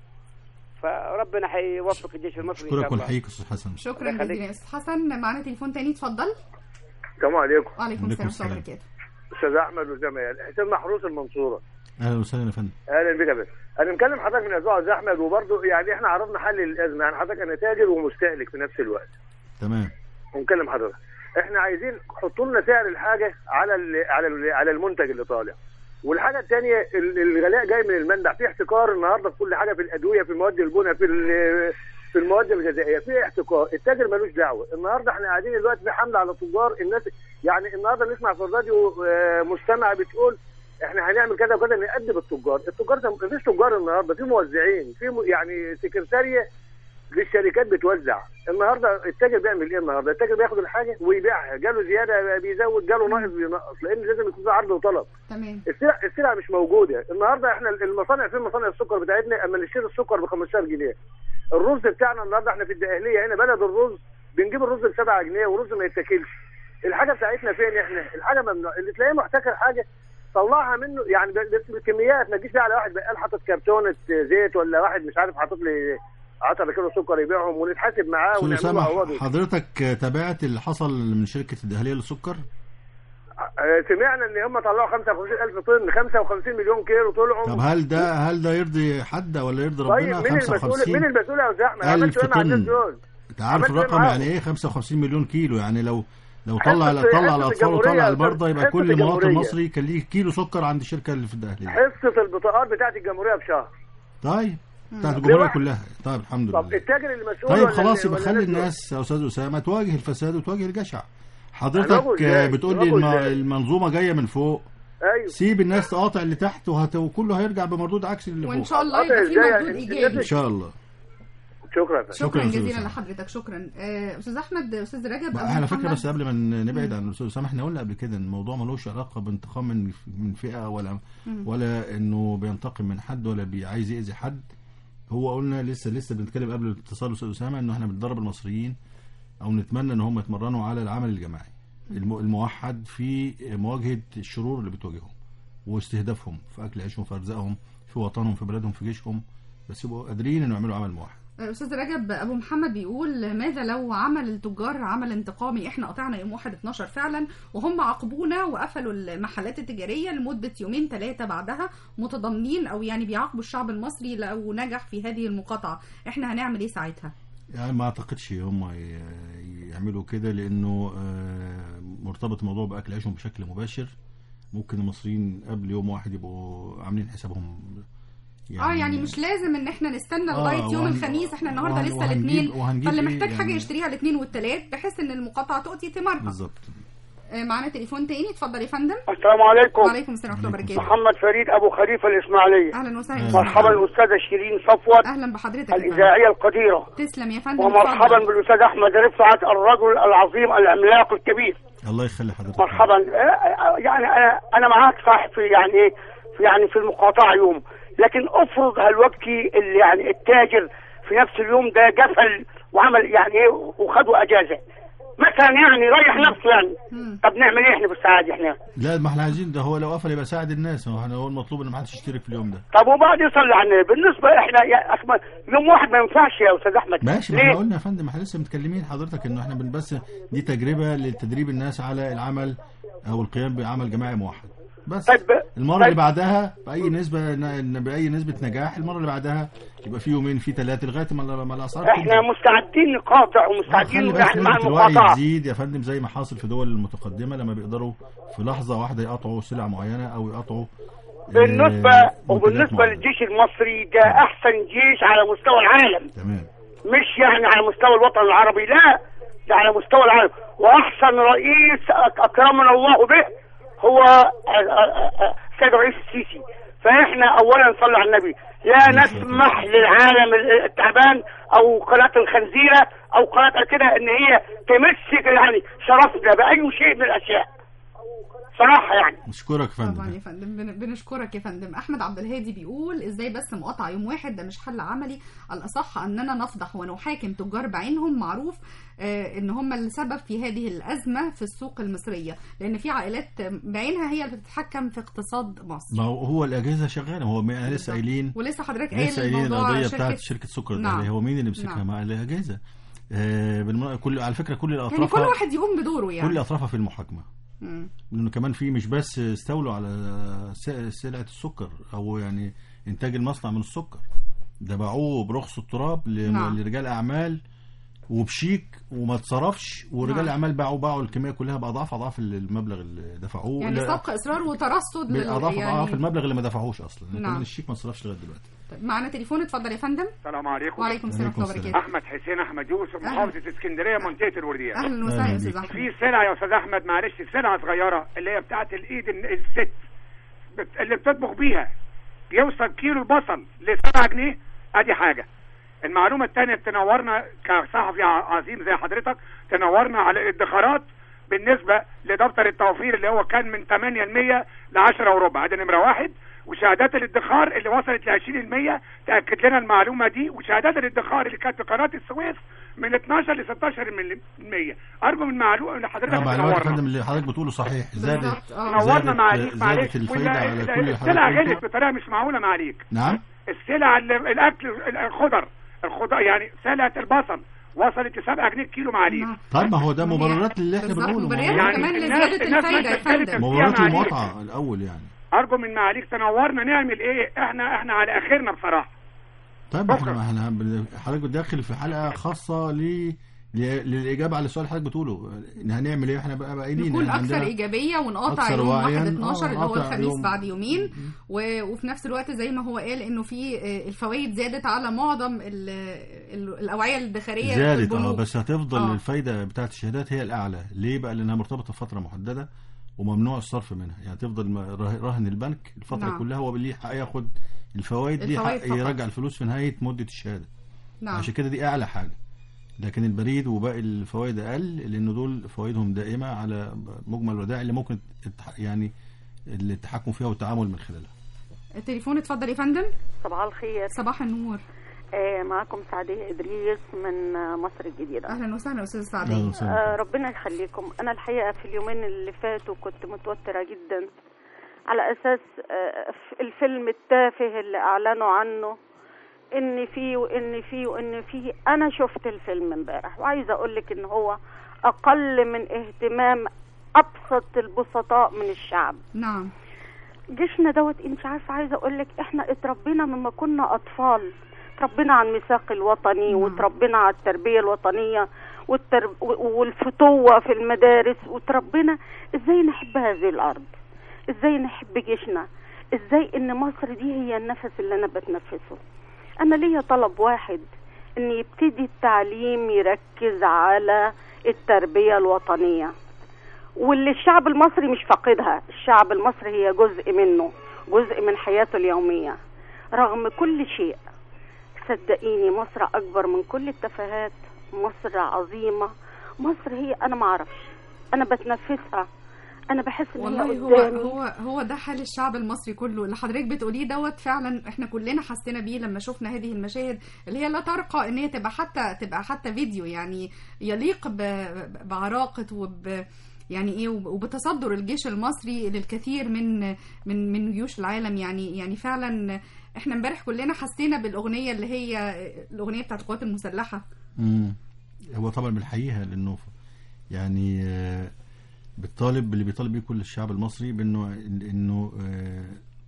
فربنا حيوفق الجيش المصري إن شاء اشكرك الله. ونحييك استاذ حسن شكرا الله يخليك. جزيلا يا أستاذ حسن معانا تليفون تاني اتفضل السلام عليكم وعليكم عليكم السلام ورحمة الله السلام. وبركاته استاذ احمد وجمال حسين محروس المنصوره اهلا وسهلا يا فندم اهلا بك يا باشا انا مكلم حضرتك من اسبوع يا استاذ احمد وبرضه يعني احنا عرضنا حل للازمه يعني حضرتك انا تاجر ومستهلك في نفس الوقت تمام ونكلم حضرتك احنا عايزين حطوا لنا سعر الحاجه على ال على ال على المنتج اللي طالع والحاجه الثانيه الغلاء جاي من المنبع في احتكار النهارده في كل حاجه في الادويه في مواد البناء في ال- في المواد الغذائيه في احتكار التاجر ملوش دعوه النهارده احنا قاعدين دلوقتي في حمله على التجار الناس يعني النهارده نسمع في الراديو آه، مستمع بتقول احنا هنعمل كذا وكذا نأدب التجار التجار ده مفيش تجار النهارده في موزعين في م- يعني سكرتاريه للشركات بتوزع النهارده التاجر بيعمل ايه النهارده التاجر بياخد الحاجه ويبيعها جاله زياده بيزود جاله ناقص بينقص لان لازم يكون في عرض وطلب تمام السلع السلع مش موجوده النهارده احنا المصانع في مصانع السكر بتاعتنا اما نشتري السكر ب 15 جنيه الرز بتاعنا النهارده احنا في الدقهليه هنا بلد الرز بنجيب الرز ب 7 جنيه ورز ما يتاكلش الحاجه بتاعتنا فين احنا الحاجه ممنوع اللي تلاقيه محتكر حاجه طلعها منه يعني بس بالكميات ما تجيش بقى على واحد بقال حاطط كرتونه زيت ولا واحد مش عارف حاطط لي 10 كيلو سكر يبيعهم ونتحاسب معاه استاذ ونعمل له اسامه عوض حضرتك تابعت اللي حصل من شركه الدهليه للسكر آه، سمعنا ان هم طلعوا 55000 طن 55 مليون كيلو طلعوا طب هل ده هل ده يرضي حد ولا يرضي طيب ربنا مين المسؤول 55 مين المسؤول يا استاذ احمد ألف عملت ايه مع الناس طن. دول انت عارف عملت إيه الرقم معاهم؟ يعني ايه 55 مليون كيلو يعني لو لو حصة- طلع طلع حصة الاطفال الجمهورية وطلع يا المرضى أستاذ، يبقى حصة كل مواطن الجمهورية. مصري كان ليه كيلو سكر عند الشركه اللي في الدهليه حصه البطاقات بتاعت الجمهوريه بشهر طيب بتاعت مم. الجمهوريه لواحد. كلها طيب الحمد لله طب التاجر المسؤول طيب ولا خلاص اللي- يبقى ولا خلي دول؟ الناس يا استاذ اسامه تواجه الفساد وتواجه الجشع هنواجهه حضرتك إزاي؟ بتقول لي هنواجهه الم- إزاي؟ المنظومه جايه من فوق ايوه سيب الناس تقاطع اللي تحت وهت... وكله هيرجع بمردود عكس اللي فوق وان شاء الله يبقى في مردود ايجابي ان شاء الله شكرا يا فندم. شكرا شكراً أستاذ جزيلا أسامة. لحضرتك شكرا آه، استاذ احمد استاذ رجب بقى أبو على فكره محمد. بس قبل ما ن- نبعد عن الاستاذ اسامه احنا قلنا قبل كده ان الموضوع ملوش علاقه بانتقام من من فئه ولا مم. ولا انه بينتقم من حد ولا بي- عايز يأذي حد هو قلنا لسه لسه بنتكلم قبل الاتصال استاذ اسامه انه احنا بندرب المصريين او نتمنى ان هم يتمرنوا على العمل الجماعي الم- الموحد في مواجهه الشرور اللي بتواجههم واستهدافهم في اكل عيشهم في ارزاقهم في وطنهم في بلادهم في جيشهم بس يبقوا قادرين انه يعملوا عمل موحد استاذ رجب ابو محمد بيقول ماذا لو عمل التجار عمل انتقامي احنا قطعنا يوم 1 12 فعلا وهم عاقبونا وقفلوا المحلات التجاريه لمده يومين ثلاثه بعدها متضامنين او يعني بيعاقبوا الشعب المصري لو نجح في هذه المقاطعه احنا هنعمل ايه ساعتها يعني ما اعتقدش هم ي- يعملوا كده لانه آه، مرتبط الموضوع باكل عيشهم بشكل مباشر ممكن المصريين قبل يوم واحد يبقوا عاملين حسابهم اه يعني مش لازم ان احنا نستنى آه، لغايه يوم وهن- الخميس احنا النهارده وهن- لسه وهنجيب- الاثنين وهنجيب فاللي إيه محتاج حاجه يعني؟ يشتريها الاثنين والثلاث بحيث ان المقاطعه تؤتي ثمارها بالظبط آه، معانا تليفون تاني اتفضل يا فندم السلام عليكم وعليكم السلام ورحمه الله وبركاته محمد فريد ابو خليفه الاسماعيليه اهلا وسهلا مرحبا الاستاذه شيرين صفوت اهلا بحضرتك يا فندم. الاذاعيه القديره تسلم يا فندم ومرحبا اتفضل. بالاستاذ احمد رفعت الرجل العظيم العملاق الكبير الله يخلي حضرتك مرحبا آه، آه، يعني انا انا معاك صح في يعني ايه في يعني في المقاطعه يوم لكن افرض هالوقتي اللي يعني التاجر في نفس اليوم ده قفل وعمل يعني ايه وخدوا اجازه مثلا يعني ريح نفسه يعني طب نعمل ايه احنا بالسعاده احنا لا ما احنا عايزين ده هو لو قفل يبقى ساعد الناس هو احنا هو المطلوب ان ما حدش يشترك في اليوم ده طب وبعد يصلي على النبي بالنسبه احنا يا أخي يوم واحد ما ينفعش يا استاذ احمد ماشي ما ليه؟ احنا قلنا يا فندم احنا لسه متكلمين حضرتك انه احنا بن- بس دي تجربه لتدريب الناس على العمل او القيام بعمل جماعي موحد بس المره اللي بعدها باي نسبه ن- باي نسبه نجاح المره اللي بعدها يبقى في يومين في ثلاثه لغايه ما ما الاسعار احنا مستعدين نقاطع ومستعدين خلي بالك يعني مع نسبة الوعي المقاطعه تزيد يا فندم زي ما حاصل في دول المتقدمه لما بيقدروا في لحظه واحده يقطعوا سلع معينه او يقطعوا بالنسبه آه، وبالنسبه معينة. للجيش المصري ده احسن جيش على مستوى العالم تمام مش يعني على مستوى الوطن العربي لا ده على مستوى العالم واحسن رئيس أك- اكرمنا الله به هو آه، آه، آه، السيد الرئيس السيسي فاحنا اولا نصلي على النبي لا نسمح للعالم التعبان او قناه الخنزيره او قناه كده ان هي تمسك يعني شرفنا باي شيء من الاشياء صراحه يعني نشكرك يا فندم طبعا يا فندم بن- بنشكرك يا فندم احمد عبد الهادي بيقول ازاي بس مقاطعه يوم واحد ده مش حل عملي الاصح اننا نفضح ونحاكم تجار بعينهم معروف آه، ان هم السبب في هذه الازمه في السوق المصريه لان في عائلات بعينها هي اللي بتتحكم في اقتصاد مصر ما هو هو الاجهزه شغاله هو ما- لسه قايلين ولسه حضرتك قايل لسه قايلين الموضوع القضيه شركة- بتاعت شركه سكر نعم. الأهلية. هو مين اللي مسكها نعم. مع الاجهزه آه بالم... كل على فكره كل يعني الاطراف كل واحد يقوم بدوره يعني كل اطرافها في المحاكمه مم. لانه كمان في مش بس استولوا على س- سلعه السكر او يعني انتاج المصنع من السكر ده باعوه برخص التراب ل- نعم. لرجال اعمال وبشيك وما اتصرفش ورجال نعم. الاعمال باعوا باعوا الكميه كلها باضعاف اضعاف المبلغ اللي دفعوه يعني لا- سبق اصرار وترصد لل- بالاضعاف يعني- اضعاف المبلغ اللي ما دفعوش اصلا نعم. كمان الشيك ما صرفش لغايه دلوقتي طيب، معانا تليفون اتفضل يا فندم السلام عليكم وعليكم السلام ورحمه الله وبركاته احمد حسين احمد يوسف محافظه اسكندريه منطقه الورديه اهلا وسهلا يا استاذ احمد في سلعه يا استاذ احمد معلش سلعه صغيره اللي هي بتاعت الايد الن- الست بت- اللي بتطبخ بيها يوصل كيلو البصل ل 7 جنيه ادي حاجه المعلومه الثانيه تنورنا كصحفي ع- عظيم زي حضرتك تنورنا على الادخارات بالنسبه لدفتر التوفير اللي هو كان من 8% ل 10 وربع ادي نمره واحد وشهادات الادخار اللي وصلت ل 20% تاكد لنا المعلومه دي وشهادات الادخار اللي كانت في قناه السويس من 12 ل 16% ارجو من معلومه ان حضرتك اه معلومات يا تنورنا فندم اللي حضرتك بتقوله صحيح زادت نورنا زادت معاليك معلش زادت الفايده ولا- على ال- كل السلع حضرتك غلت بطريقه مش معقوله معاليك نعم السلع اللي- الاكل ال- الخضر الخضر يعني سلعه البصل وصلت ل 7 جنيه كيلو معاليك طيب ما هو ده مبررات اللي احنا بالظبط، بنقوله مبررات مبررات- كمان لزيادة الناس- الفايدة يا الناس فندم. بتتكلم مبررات فيها معاليك. المقاطعه الاول يعني ارجو من معاليك تنورنا نعمل ايه احنا احنا على اخرنا بصراحه طيب احنا احنا بن- حضرتك داخل في حلقه خاصه ل ل- للاجابه على السؤال اللي حضرتك بتقوله إن هنعمل ايه احنا بقى قايلين نكون إحنا اكثر عندنا ايجابيه ونقاطع أكثر يوم 1 وعياً. 12 آه، اللي هو قاطع الخميس يوم- بعد يومين و- وفي نفس الوقت زي ما هو قال انه في آه، الفوائد زادت على معظم ال- ال- الاوعيه الادخاريه في زادت اه البنوك. بس هتفضل آه. الفايده بتاعت الشهادات هي الاعلى ليه بقى لانها مرتبطه بفتره محدده وممنوع الصرف منها يعني تفضل م- ره- راهن البنك الفتره نعم. كلها هو ليه حق ياخد الفوائد ليه الفوائد حق فقط. يرجع الفلوس في نهايه مده الشهاده نعم عشان كده دي اعلى حاجه لكن البريد وباقي الفوائد اقل لان دول فوائدهم دائمه على مجمل الودائع اللي ممكن التح- يعني التحكم فيها والتعامل من خلالها التليفون اتفضل يا فندم صباح الخير صباح النور آه، معاكم سعدية إدريس من آه، مصر الجديدة اهلا وسهلا استاذ أهلا سعديه وسهلا. آه، ربنا يخليكم أنا الحقيقة في اليومين اللي فاتوا كنت متوترة جدا على أساس آه، ف- الفيلم التافه اللي أعلنوا عنه إن فيه وإن فيه وإن فيه أنا شفت الفيلم امبارح وعايزة أقول لك إن هو أقل من اهتمام أبسط البسطاء من الشعب نعم جيشنا دوت انت عارفه عايزه اقول لك احنا اتربينا مما كنا اطفال اتربينا على الميثاق الوطني وتربينا على التربيه الوطنيه والتر... و- والفتوه في المدارس وتربينا ازاي نحب هذه الارض ازاي نحب جيشنا ازاي ان مصر دي هي النفس اللي انا بتنفسه انا ليا طلب واحد ان يبتدي التعليم يركز على التربيه الوطنيه واللي الشعب المصري مش فاقدها الشعب المصري هي جزء منه جزء من حياته اليومية رغم كل شيء صدقيني مصر أكبر من كل التفاهات مصر عظيمة مصر هي أنا معرفش أنا بتنفسها أنا بحس إن هي والله هو قدامي هو هو ده حال الشعب المصري كله اللي حضرتك بتقوليه دوت فعلا احنا كلنا حسينا بيه لما شفنا هذه المشاهد اللي هي لا ترقى ان هي تبقى حتى تبقى حتى فيديو يعني يليق ب- بعراقه وب يعني ايه وب- وبتصدر الجيش المصري للكثير من من من جيوش العالم يعني يعني فعلا احنا امبارح كلنا حسينا بالاغنيه اللي هي الاغنيه بتاعت القوات المسلحه مم. هو طبعا بنحييها لانه يعني آه، بالطالب اللي بيطالب بيه كل الشعب المصري بانه انه آه،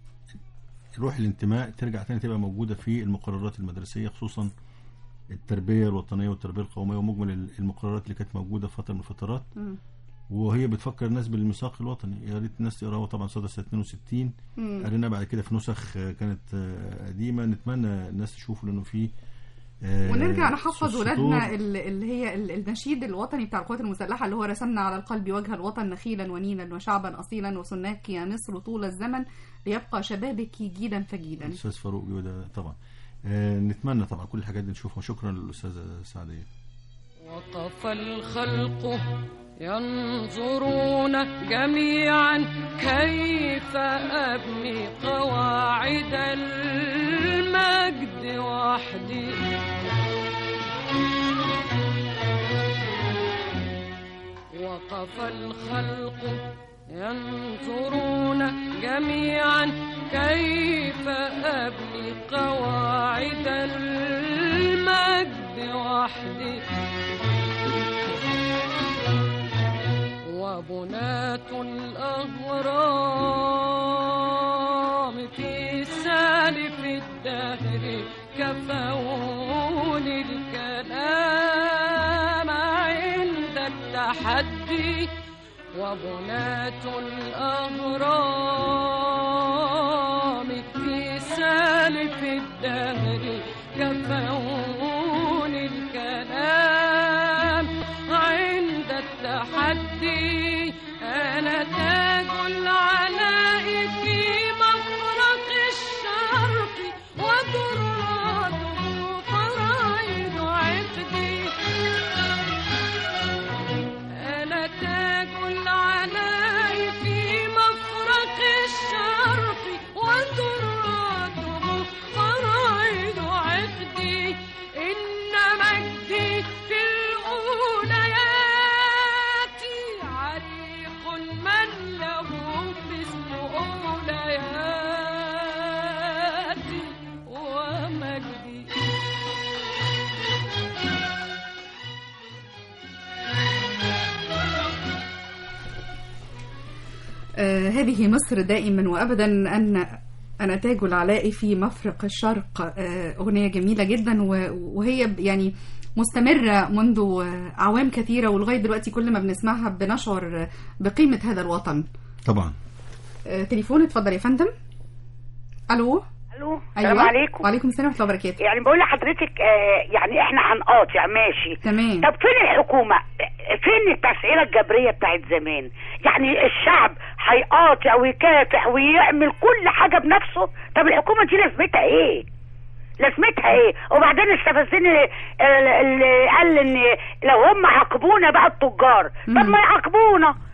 روح الانتماء ترجع تاني تبقى موجوده في المقررات المدرسيه خصوصا التربيه الوطنيه والتربيه القوميه ومجمل المقررات اللي كانت موجوده في فتره من الفترات مم. وهي بتفكر الناس بالميثاق الوطني يا ريت الناس تقراها طبعا صدر سنه 62 مم. قريناه بعد كده في نسخ آه، كانت آه، قديمه نتمنى الناس تشوفه لانه في آه، ونرجع نحفظ سطور- ولادنا ال- اللي هي ال- النشيد الوطني بتاع القوات المسلحه اللي هو رسمنا على القلب وجه الوطن نخيلا ونينا وشعبا اصيلا وسناك يا مصر طول الزمن ليبقى شبابك جيلا فجيلا الاستاذ فاروق جوده طبعا آه، نتمنى طبعا كل الحاجات دي نشوفها شكرا للاستاذه سعديه وقف الخلق ينظرون جميعا كيف أبني قواعد المجد وحدي وقف الخلق ينظرون جميعا كيف أبني قواعد المجد وحدي وبنات الأهرام في سالف الدهر كفوني الكلام عند التحدي وبنات الأهرام في سالف الدهر كفوني الكلام عند التحدي أنا تاج العلاء في مفرق الشرق وضراته فرائض عقدي أنا تاج العلاء في مفرق الشرق وضراته فرائض عقدي إن مجدي في الأوليات عريق من له مثل أولياتي ومجدي آه هذه مصر دائما وابدا ان انا تاج العلاء في مفرق الشرق آه اغنيه جميله جدا و- وهي ب- يعني مستمره منذ آه، اعوام كثيره ولغايه دلوقتي كل ما بنسمعها بنشعر آه، بقيمه هذا الوطن طبعا آه تليفون اتفضل يا فندم الو الو السلام عليكم وعليكم السلام ورحمه الله وبركاته يعني بقول لحضرتك آه يعني احنا هنقاطع ماشي تمام طب فين الحكومة فين التسعيرة الجبرية بتاعت زمان يعني الشعب هيقاطع ويكافح ويعمل كل حاجة بنفسه طب الحكومة دي لازمتها ايه لازمتها ايه وبعدين استفزني ال- اللي قال ان لو هم عاقبونا بقى التجار طب ما يعاقبونا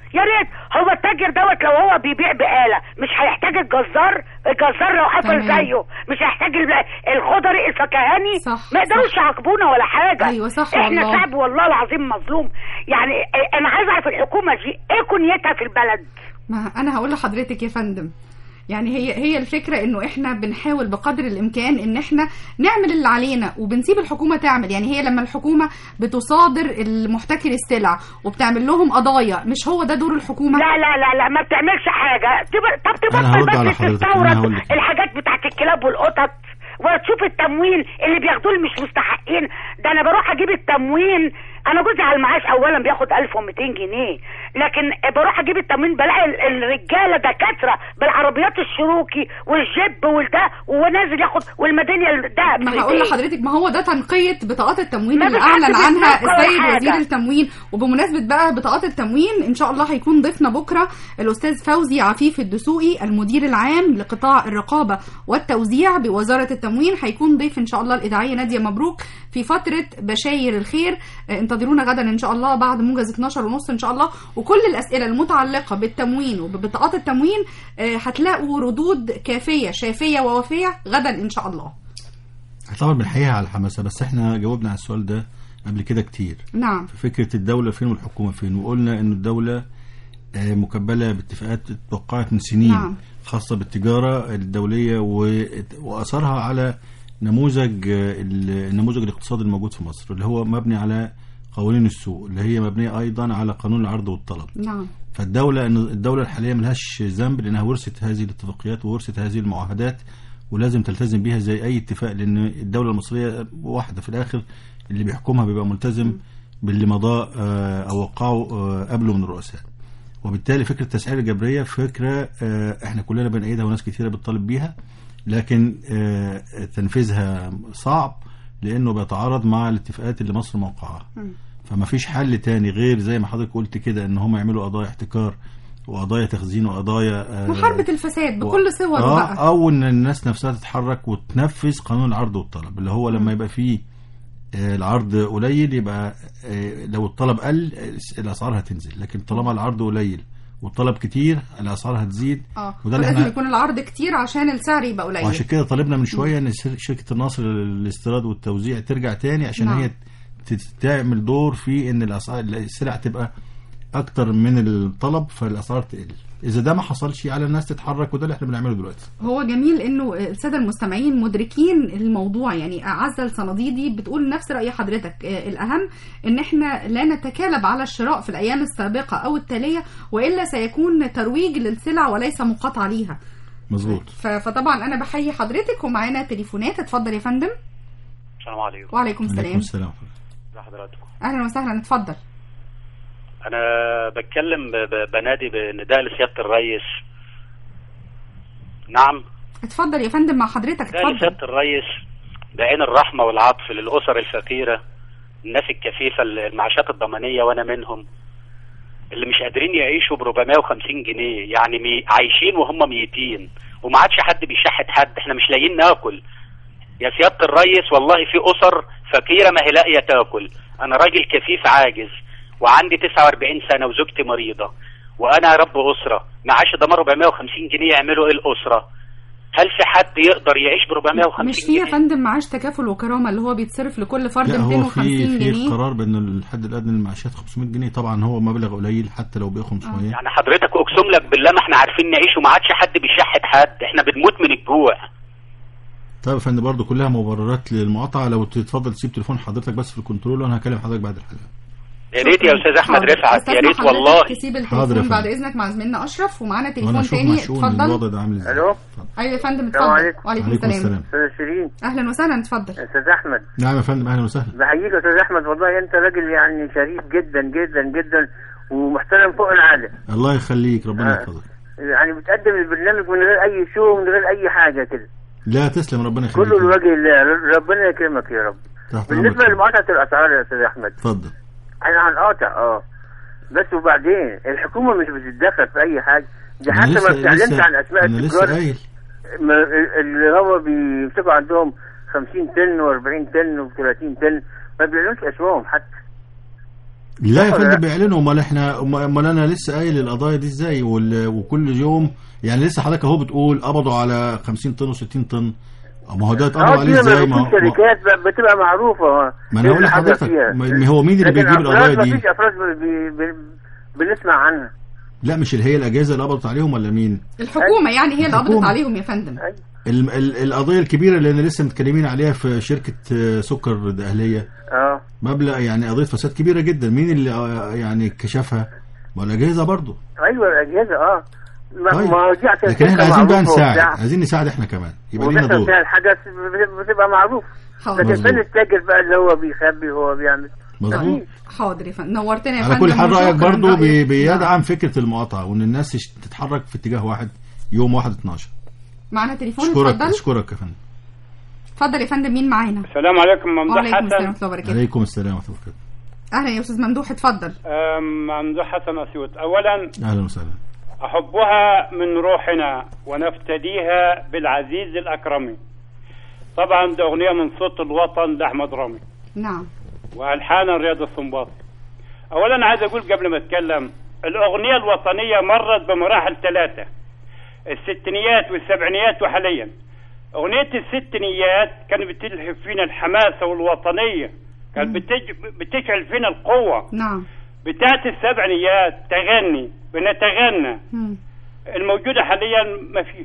يا ريت هو التاجر دوت لو هو بيبيع بآلة مش هيحتاج الجزار الجزار لو قفل تمام. زيه مش هيحتاج ال- الخضري الفكهاني صح، ما يقدروش يعاقبونا ولا حاجة أيوة صح احنا والله. شعب والله العظيم مظلوم يعني اه، انا عايز اعرف الحكومة دي ايه كنيتها في البلد ما انا هقول لحضرتك يا فندم يعني هي هي الفكره انه احنا بنحاول بقدر الامكان ان احنا نعمل اللي علينا وبنسيب الحكومه تعمل يعني هي لما الحكومه بتصادر المحتكر السلع وبتعمل لهم قضايا مش هو ده دور الحكومه لا لا لا لا ما بتعملش حاجة تب- طب أنا هرد تبطل على بس حضرتك، أنا هقول تستورد لك. الحاجات بتاعت الكلاب والقطط وتشوف التموين اللي بياخدوه اللي مش مستحقين ده انا بروح اجيب التموين انا جوزي على المعاش اولا بياخد 1200 جنيه لكن بروح اجيب التموين بلاقي ال- الرجاله دكاتره بالعربيات الشروكي والجيب والده ونازل ياخد والمدنيا ده ما هقول لحضرتك ما هو ده تنقية بطاقات التموين ما اللي فيش حد أعلن عنها بيتنقى ولا السيد حاجة. وزير التموين وبمناسبة بقى بطاقات التموين إن شاء الله هيكون ضيفنا بكرة الأستاذ فوزي عفيف الدسوقي المدير العام لقطاع الرقابة والتوزيع بوزارة التموين هيكون ضيف إن شاء الله الإذاعية نادية مبروك في فترة بشاير الخير آه، انتظرونا غدا إن شاء الله بعد موجز 12 ونص إن شاء الله وكل الأسئلة المتعلقة بالتموين وببطاقات التموين آه، هتلاقوا ردود كافية شافية ووافية غدا إن شاء الله طبعا بنحييها على الحماسه بس احنا جاوبنا على السؤال ده قبل كده كتير نعم في فكره الدوله فين والحكومه فين وقلنا ان الدوله آه، مكبله باتفاقات توقعت من سنين نعم. خاصه بالتجاره الدوليه و- واثرها على نموذج آه، النموذج الاقتصادي الموجود في مصر اللي هو مبني على قوانين السوق اللي هي مبنيه ايضا على قانون العرض والطلب نعم فالدولة إن الدولة الحالية ملهاش ذنب لأنها ورثت هذه الاتفاقيات وورثت هذه المعاهدات ولازم تلتزم بيها زي أي اتفاق لأن الدولة المصرية واحدة في الآخر اللي بيحكمها بيبقى ملتزم باللي مضاه آه، أو وقعه آه، قبله من الرؤساء وبالتالي فكرة التسعير الجبرية فكرة آه، احنا كلنا بنأيدها وناس كثيرة بتطالب بيها لكن آه، تنفيذها صعب لأنه بيتعارض مع الاتفاقات اللي مصر موقعها فما فيش حل تاني غير زي ما حضرتك قلت كده ان هم يعملوا قضايا احتكار وقضايا تخزين وقضايا آه، محاربة الفساد بكل صوره اه بقى او ان الناس نفسها تتحرك وتنفذ قانون العرض والطلب اللي هو لما يبقى فيه آه، العرض قليل يبقى آه، لو الطلب قل آه، الاسعار هتنزل لكن طالما العرض قليل والطلب كتير الاسعار هتزيد اه وده اللي لازم احنا يكون العرض كتير عشان السعر يبقى قليل وعشان كده طالبنا من شويه ان شر- شركه النصر للاستيراد والتوزيع ترجع تاني عشان نعم. هي ت- تعمل دور في ان الاسعار السلع تبقى اكتر من الطلب فالاسعار تقل اذا ده ما حصلش على الناس تتحرك وده اللي احنا بنعمله دلوقتي هو جميل انه الساده المستمعين مدركين الموضوع يعني عزه الصناديدي بتقول نفس راي حضرتك آه، الاهم ان احنا لا نتكالب على الشراء في الايام السابقه او التاليه والا سيكون ترويج للسلع وليس مقاطعه ليها مظبوط ف- فطبعا انا بحيي حضرتك ومعانا تليفونات اتفضل يا فندم السلام عليكم وعليكم السلام السلام ازي حضراتكم اهلا وسهلا اتفضل انا بتكلم ب- ب- بنادي بنداء لسياده الرئيس نعم اتفضل يا فندم مع حضرتك نداء اتفضل لسياده الرئيس بعين الرحمه والعطف للاسر الفقيره الناس الكفيفه المعاشات الضمانيه وانا منهم اللي مش قادرين يعيشوا ب 450 جنيه يعني مي عايشين وهم ميتين وما عادش حد بيشحت حد احنا مش لاقيين ناكل يا سياده الريس والله في اسر فقيره ما هي لاقيه تاكل انا راجل كفيف عاجز وعندي 49 سنه وزوجتي مريضه وانا رب اسره معاش ضمان 450 جنيه يعملوا ايه الاسره هل في حد يقدر يعيش ب 450 مش في يا فندم معاش تكافل وكرامه اللي هو بيتصرف لكل فرد لا هو 250 في في جنيه قرار بان الحد الادنى للمعاشات 500 جنيه طبعا هو مبلغ قليل حتى لو بقى 500 يعني حضرتك اقسم لك بالله ما احنا عارفين نعيش وما عادش حد بيشحت حد احنا بنموت من الجوع طيب يا فندم برضه كلها مبررات للمقاطعه لو تتفضل تسيب تليفون حضرتك بس في الكنترول وانا هكلم حضرتك بعد الحلقه يا ريت يا استاذ احمد حاضر. رفعت أستاذ يا ريت حضرتك والله تسيب حاضر يا التليفون بعد فندم. اذنك مع زميلنا اشرف ومعانا وانا تليفون اشوف تاني مشؤوم اتفضل الوضع ده عامل ازاي الو ايوه يا فندم السلام اتفضل عليكم. وعليكم عليكم السلام السلام استاذ شيرين اهلا وسهلا اتفضل استاذ احمد نعم يا فندم اهلا وسهلا بحييك يا استاذ احمد والله انت راجل يعني شريف جدا جدا جدا ومحترم فوق العاده الله يخليك ربنا آه. يحفظك يعني بتقدم البرنامج من غير اي شو من غير اي حاجه كده لا تسلم ربنا يخليك كله لوجه الله ر- ربنا يكرمك يا رب تحت بالنسبه امرك لمقاطعه الاسعار يا استاذ احمد اتفضل احنا هنقاطع اه بس وبعدين الحكومه مش بتتدخل في اي حاجه دي أنا حتى ما لسه- بتعلنش لسه- عن اسماء انا لسه التجار قايل ما- اللي هو بيمسكوا عندهم 50 طن و40 طن و30 طن ما بيعلنوش اسمائهم حتى لا يا صح ولا فندم بيعلنوا امال احنا أم- امال انا لسه قايل القضايا دي ازاي وال- وكل يوم يعني لسه حضرتك اهو بتقول قبضوا على 50 طن و60 طن ما هو ده اتقبض اه عليه دي لما ازاي ما بيكون ما- شركات ب- بتبقى معروفه ما انا إيه هقول اللي حصل لحضرتك فيها. ما ما هو مين اللي لكن بيجيب أفراد القضايا دي مفيش افراد ب- ب- ب- بنسمع عنها لا مش اللي هي الاجهزه اللي قبضت عليهم ولا مين الحكومه يعني هي اللي قبضت الحكومة. عليهم يا فندم ال- ال- القضيه الكبيره اللي انا لسه متكلمين عليها في شركه آه، سكر اهليه اه مبلغ يعني قضيه فساد كبيره جدا مين اللي آه، يعني كشفها ما الاجهزه برضو ايوه الاجهزه اه ما طيب. ما هو دي عشان لكن احنا شركة عايزين بقى معروفة نساعد وبتاع. عايزين نساعد احنا كمان يبقى لينا وبيحصل دور فيها الحاجات بت- بتبقى معروف حاضر. لكن مظبوط. فين التاجر بقى اللي هو بيخبي هو بيعمل مظبوط حاضر يا فندم نورتنا يا على فندم كل حال رايك وشكراً برضو رأيك. بي- بيدعم فكره المقاطعه وان الناس تش- تتحرك في اتجاه واحد يوم 1 12 معانا تليفون اشكرك اتفضل اشكرك يا فندم اتفضل يا فندم مين معانا السلام عليكم ممدوح وعليكم السلام حسن ورحمه الله وبركاته عليكم السلام ورحمه الله وبركاته اهلا يا استاذ ممدوح اتفضل أم، ممدوح حسن أسيوط أولا اهلا وسهلا أحبها من روحنا ونفتديها بالعزيز الأكرم طبعا دي أغنية من صوت الوطن لأحمد رامي نعم وألحان رياض السنباطي أولا عايز أقول قبل ما أتكلم الأغنية الوطنية مرت بمراحل ثلاثة الستينيات والسبعينيات وحاليا أغنية الستينيات كانت بتلهب فينا الحماسة والوطنية كانت بتج... بتشعل فينا القوة نعم بتاعت السبعينيات تغني بنتغنى مم. الموجودة حاليا ما فيش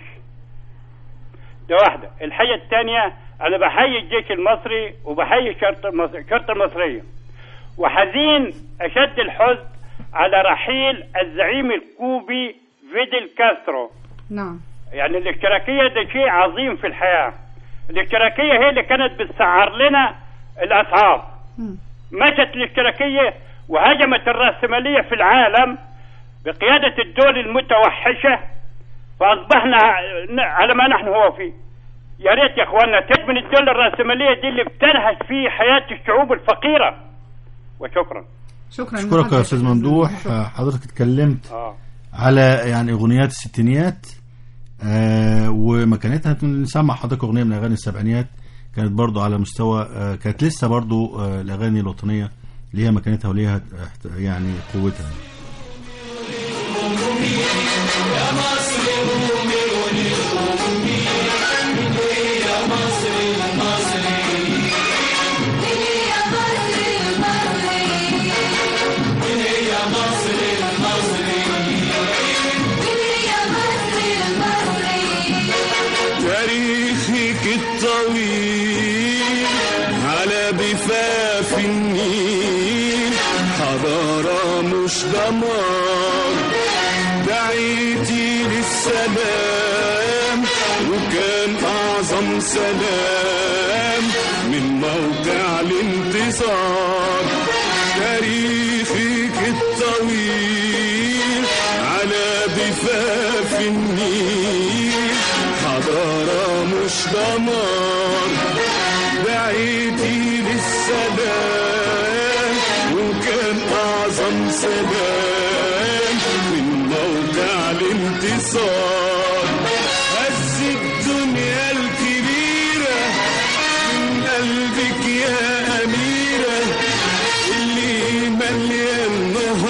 ده واحدة الحاجة الثانية أنا بحيي الجيش المصري وبحيي الشرطة المصرية الشرطة المصرية وحزين أشد الحزن على رحيل الزعيم الكوبي فيدل كاسترو نعم يعني الاشتراكية ده شيء عظيم في الحياة الاشتراكية هي اللي كانت بتسعر لنا الأسعار مم. مشت الاشتراكية وهجمت الرأسمالية في العالم بقيادة الدول المتوحشة فأصبحنا على ما نحن هو فيه يا ريت يا اخوانا تدمن الدول الرأسمالية دي اللي بتنهش في حياة الشعوب الفقيرة وشكرا شكرا اشكرك يا استاذ ممدوح حضرتك اتكلمت اه على يعني اغنيات الستينيات آه ومكانتها نسمع حضرتك اغنيه من اغاني السبعينيات كانت برضو على مستوى آه كانت لسه برضو آه الاغاني الوطنيه ليها مكانتها وليها آه، يعني قوتها يا مصر قومي قولي قومي يا مصر المصري يا مصر المصري يا مصر المصري يا مصر المصري تاريخك الطويل على ضفاف النيل حضارة مش دمار دعيتي للسلام وكان أعظم سلام من موقع الانتصار تاريخك الطويل على ضفاف النيل حضارة مش دمار دعيتي للسلام وكان أعظم سلام من موقع الانتصار هز الدنيا الكبيرة من قلبك يا أميرة اللي مليان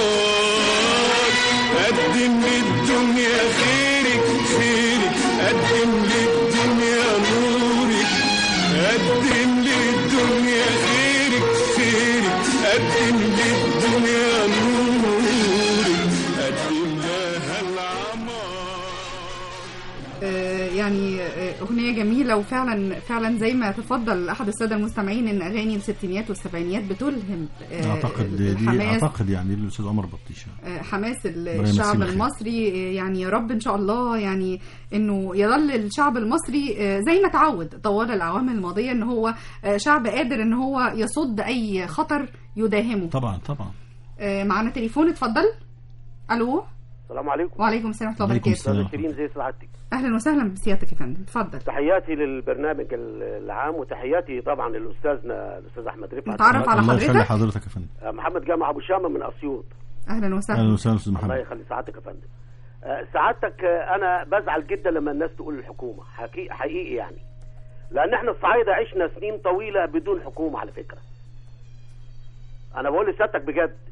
نهار قدم للدنيا خيرك خيرك قدم للدنيا نورك قدم للدنيا خيرك خيرك قدم للدنيا نورك قدم لها العمار آه، يعني آه، أغنية جميلة وفعلا فعلا زي ما تفضل أحد السادة المستمعين إن أغاني الستينيات والسبعينيات بتلهم آه، اعتقد دي الحماس اعتقد يعني الاستاذ عمر بطيشه آه، حماس ال- ربنا الشعب يمسيه بالخير. المصري آه، يعني يا رب ان شاء الله يعني انه يظل الشعب المصري آه، زي ما تعود طوال الاعوام الماضيه ان هو آه، شعب قادر ان هو يصد اي خطر يداهمه طبعا طبعا آه، معانا تليفون اتفضل الو السلام عليكم وعليكم السلام ورحمه الله عليكم وبركاته السلام. استاذ شيرين زي سعادتك اهلا وسهلا بسيادتك يا فندم اتفضل تحياتي للبرنامج العام وتحياتي طبعا للاستاذنا الاستاذ احمد رفعت نتعرف على الله يخلي حضرتك حضرتك يا فندم آه، محمد جامع ابو شامه من اسيوط اهلا اهلا وسهلا وسهلا استاذ الله محمد يخلي سعادتك يا فندم آه، سعادتك آه، انا بزعل جدا لما الناس تقول الحكومه حقيقي, حقيقي يعني لان احنا الصعايده عشنا سنين طويله بدون حكومه على فكره انا بقول لسيادتك بجد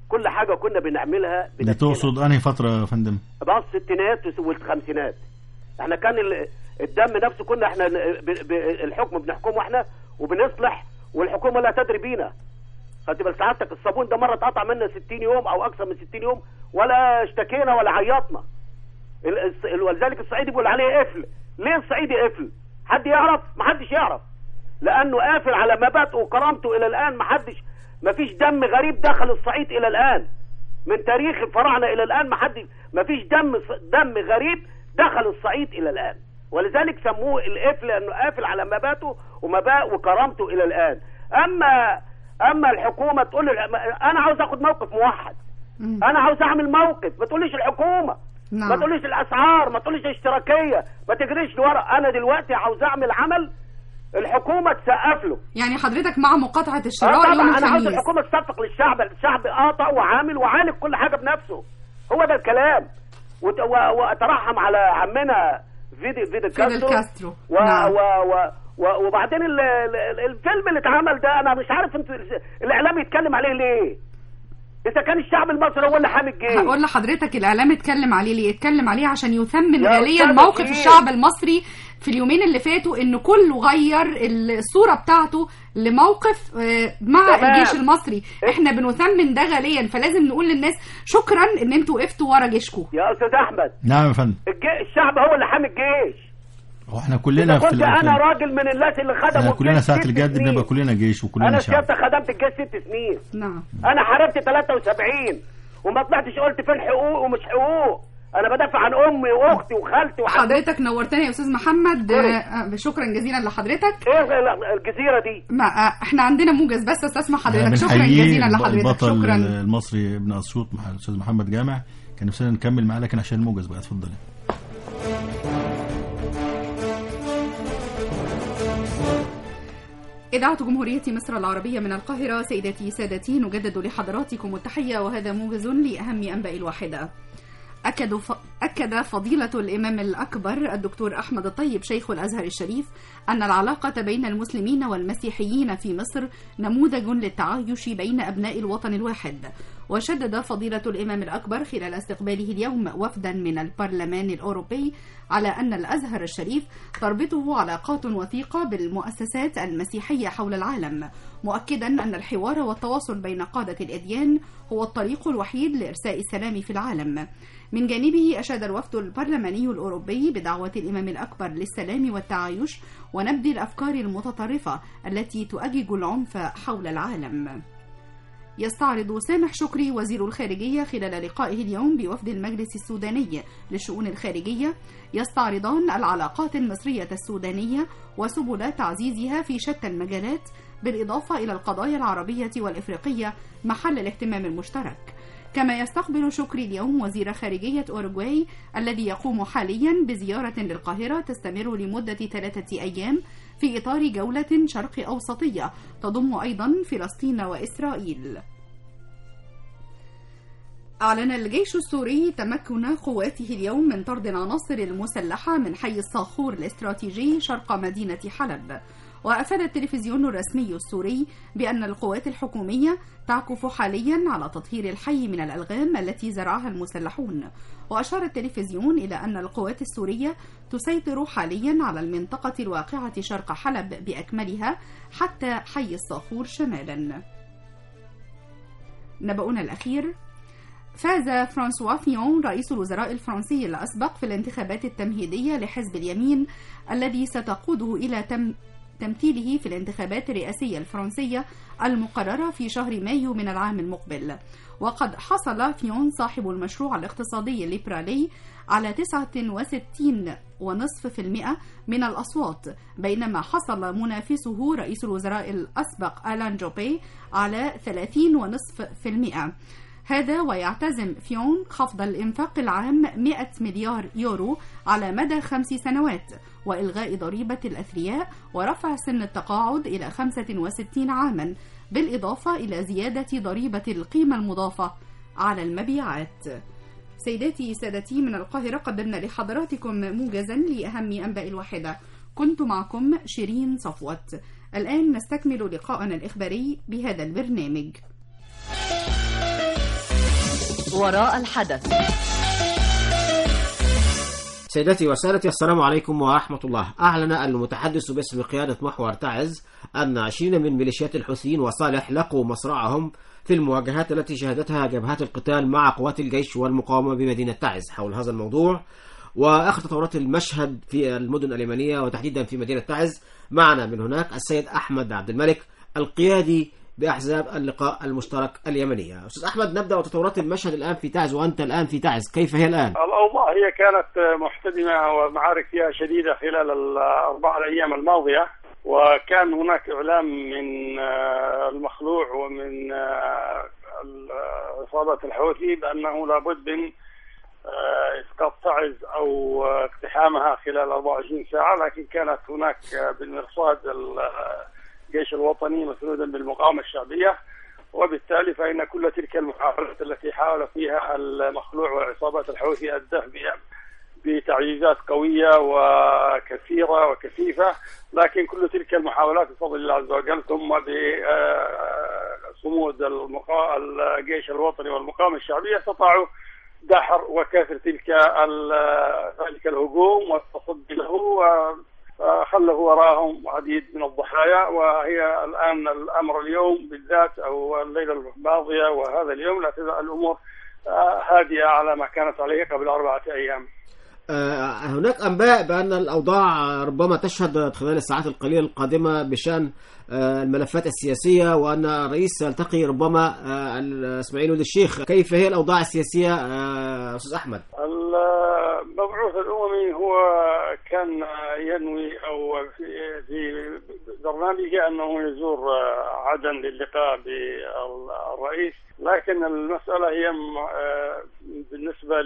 كل حاجه كنا بنعملها دي تقصد انهي فتره يا فندم بقى الستينات والخمسينات احنا كان ال- الدم نفسه كنا احنا ن- ب- ب- الحكم بنحكمه احنا وبنصلح والحكومه لا تدري بينا خدت بال سعادتك الصابون ده مره اتقطع منا 60 يوم او اكثر من 60 يوم ولا اشتكينا ولا عيطنا ال- الس- ال- ولذلك الصعيدي بيقول عليه قفل ليه الصعيدي قفل حد يعرف ما حدش يعرف لانه قافل على مبادئه وكرامته الى الان ما حدش ما فيش دم غريب دخل الصعيد الى الان من تاريخ الفراعنه الى الان ما حد ما فيش دم دم غريب دخل الصعيد الى الان ولذلك سموه القفل لانه قافل على مبادئه ومبادئ وكرامته الى الان اما اما الحكومه تقول لي انا عاوز اخد موقف موحد انا عاوز اعمل موقف ما تقوليش الحكومه نعم. ما تقوليش الاسعار ما تقوليش اشتراكيه ما تجريش لورا انا دلوقتي عاوز اعمل عمل الحكومه تسقف له يعني حضرتك مع مقاطعة آه الشراء طبعا يوم انا عاوز الخميس الحكومه تصفق للشعب الشعب قاطع وعامل وعالج كل حاجه بنفسه هو ده الكلام وت- و- واترحم على عمنا فيدي فيدي فيدل كاسترو, كاسترو. و نعم. و و و وبعدين ال ال ال الفيلم اللي اتعمل ده انا مش عارف انتوا الاعلام يتكلم عليه ليه اذا كان الشعب المصري هو اللي حامي الجيش هقول لحضرتك الاعلام اتكلم عليه ليه اتكلم عليه عشان يثمن يا غاليا أستاذ موقف شيرين. الشعب المصري في اليومين اللي فاتوا ان كله غير الصوره بتاعته لموقف آه، مع تمام. الجيش المصري احنا بنثمن ده غاليا فلازم نقول للناس شكرا ان انتوا وقفتوا ورا جيشكم يا استاذ احمد نعم يا فندم الجي- الشعب هو اللي حامي الجيش هو احنا كلنا إذا في كنت ال- في انا ال- راجل من الناس اللي خدموا احنا كلنا الجيش ساعة ست الجد سنين. بنبقى كلنا جيش وكلنا انا شعب سيادتك خدمت الجيش ست سنين نعم انا حاربت 73 وما طلعتش قلت فين حقوق ومش حقوق انا بدافع عن امي واختي وخالتي وحضرتك حضرتك نورتنا يا استاذ محمد آه، آه، شكرا جزيلا لحضرتك ايه الجزيره دي ما آه، احنا عندنا موجز بس استسمح حضرتك شكرا بنحييه جزيلا الب- لحضرتك البطل شكرا المصري ابن اسيوط مع الاستاذ محمد جامع كان نفسنا نكمل معاه لكن عشان الموجز بقى اتفضلي إذاعة جمهورية مصر العربية من القاهرة سيداتي سادتي نجدد لحضراتكم التحية وهذا موجز لأهم أنباء الواحدة أكد, ف... أكد فضيلة الإمام الأكبر الدكتور أحمد الطيب شيخ الأزهر الشريف أن العلاقة بين المسلمين والمسيحيين في مصر نموذج للتعايش بين أبناء الوطن الواحد وشدد فضيلة الإمام الأكبر خلال استقباله اليوم وفدا من البرلمان الأوروبي على أن الأزهر الشريف تربطه علاقات وثيقة بالمؤسسات المسيحية حول العالم مؤكدا أن الحوار والتواصل بين قادة الأديان هو الطريق الوحيد لإرساء السلام في العالم من جانبه أشاد الوفد البرلماني الأوروبي بدعوة الإمام الأكبر للسلام والتعايش ونبذ الأفكار المتطرفة التي تؤجج العنف حول العالم يستعرض سامح شكري وزير الخارجية خلال لقائه اليوم بوفد المجلس السوداني للشؤون الخارجية يستعرضان العلاقات المصرية السودانية وسبل تعزيزها في شتى المجالات بالإضافة إلى القضايا العربية والإفريقية محل الاهتمام المشترك كما يستقبل شكري اليوم وزير خارجية أوروغواي الذي يقوم حاليا بزيارة للقاهرة تستمر لمدة ثلاثة أيام في إطار جولة شرق أوسطية تضم أيضا فلسطين وإسرائيل أعلن الجيش السوري تمكن قواته اليوم من طرد العناصر المسلحة من حي الصاخور الاستراتيجي شرق مدينة حلب وأفاد التلفزيون الرسمي السوري بأن القوات الحكومية تعكف حاليا على تطهير الحي من الألغام التي زرعها المسلحون وأشار التلفزيون إلى أن القوات السورية تسيطر حاليا على المنطقة الواقعة شرق حلب بأكملها حتى حي الصاخور شمالا نبأنا الأخير فاز فرانسوا فيون رئيس الوزراء الفرنسي الأسبق في الانتخابات التمهيدية لحزب اليمين الذي ستقوده إلى تم تمثيله في الانتخابات الرئاسية الفرنسية المقررة في شهر مايو من العام المقبل وقد حصل فيون صاحب المشروع الاقتصادي الليبرالي على 69.5% من الأصوات بينما حصل منافسه رئيس الوزراء الأسبق آلان جوبي على 30.5% هذا ويعتزم فيون خفض الإنفاق العام 100 مليار يورو على مدى خمس سنوات وإلغاء ضريبة الأثرياء ورفع سن التقاعد إلى 65 عاما بالإضافة إلى زيادة ضريبة القيمة المضافة على المبيعات سيداتي سادتي من القاهرة قدمنا لحضراتكم موجزا لأهم أنباء الواحدة كنت معكم شيرين صفوت الآن نستكمل لقاءنا الإخباري بهذا البرنامج وراء الحدث سيداتي وسادتي السلام عليكم ورحمة الله أعلن المتحدث باسم قيادة محور تعز أن 20 من ميليشيات الحوثيين وصالح لقوا مصرعهم في المواجهات التي شهدتها جبهات القتال مع قوات الجيش والمقاومة بمدينة تعز حول هذا الموضوع وآخر تطورات المشهد في المدن اليمنية وتحديدا في مدينة تعز معنا من هناك السيد أحمد عبد الملك القيادي بأحزاب اللقاء المشترك اليمنية أستاذ أحمد نبدأ وتطورات المشهد الآن في تعز وأنت الآن في تعز كيف هي الآن؟ الأوضاع هي كانت محتدمة ومعارك فيها شديدة خلال الأربع الأيام الماضية وكان هناك إعلام من آه، المخلوع ومن آه، عصابة الحوثي بأنه لابد من آه، إسقاط تعز أو آه، اقتحامها خلال 24 ساعة لكن كانت هناك آه، بالمرصاد الجيش الوطني مسنودا بالمقاومة الشعبية وبالتالي فإن كل تلك المحاولات التي حاول فيها المخلوع وعصابات الحوثي الدفع بها بتعزيزات قوية وكثيرة وكثيفة لكن كل تلك المحاولات بفضل الله عز وجل ثم بصمود المقا... الجيش الوطني والمقاومة الشعبية استطاعوا دحر وكسر تلك ال- ذلك الهجوم والتصدي له وخلوا وراءهم عديد من الضحايا وهي الآن الأمر اليوم بالذات أو الليلة الماضية وهذا اليوم لا تزال الأمور آه، هادئة على ما كانت عليه قبل أربعة أيام آه، هناك أنباء بأن الأوضاع ربما تشهد خلال الساعات القليلة القادمة بشأن آه، الملفات السياسية وأن الرئيس سيلتقي ربما آه، إسماعيل ولد الشيخ كيف هي الأوضاع السياسية آه، أستاذ أحمد؟ المبعوث الأممي هو كان ينوي أو في في برنامجه أنه يزور عدن للقاء بالرئيس لكن المسألة هي م- آه، بالنسبة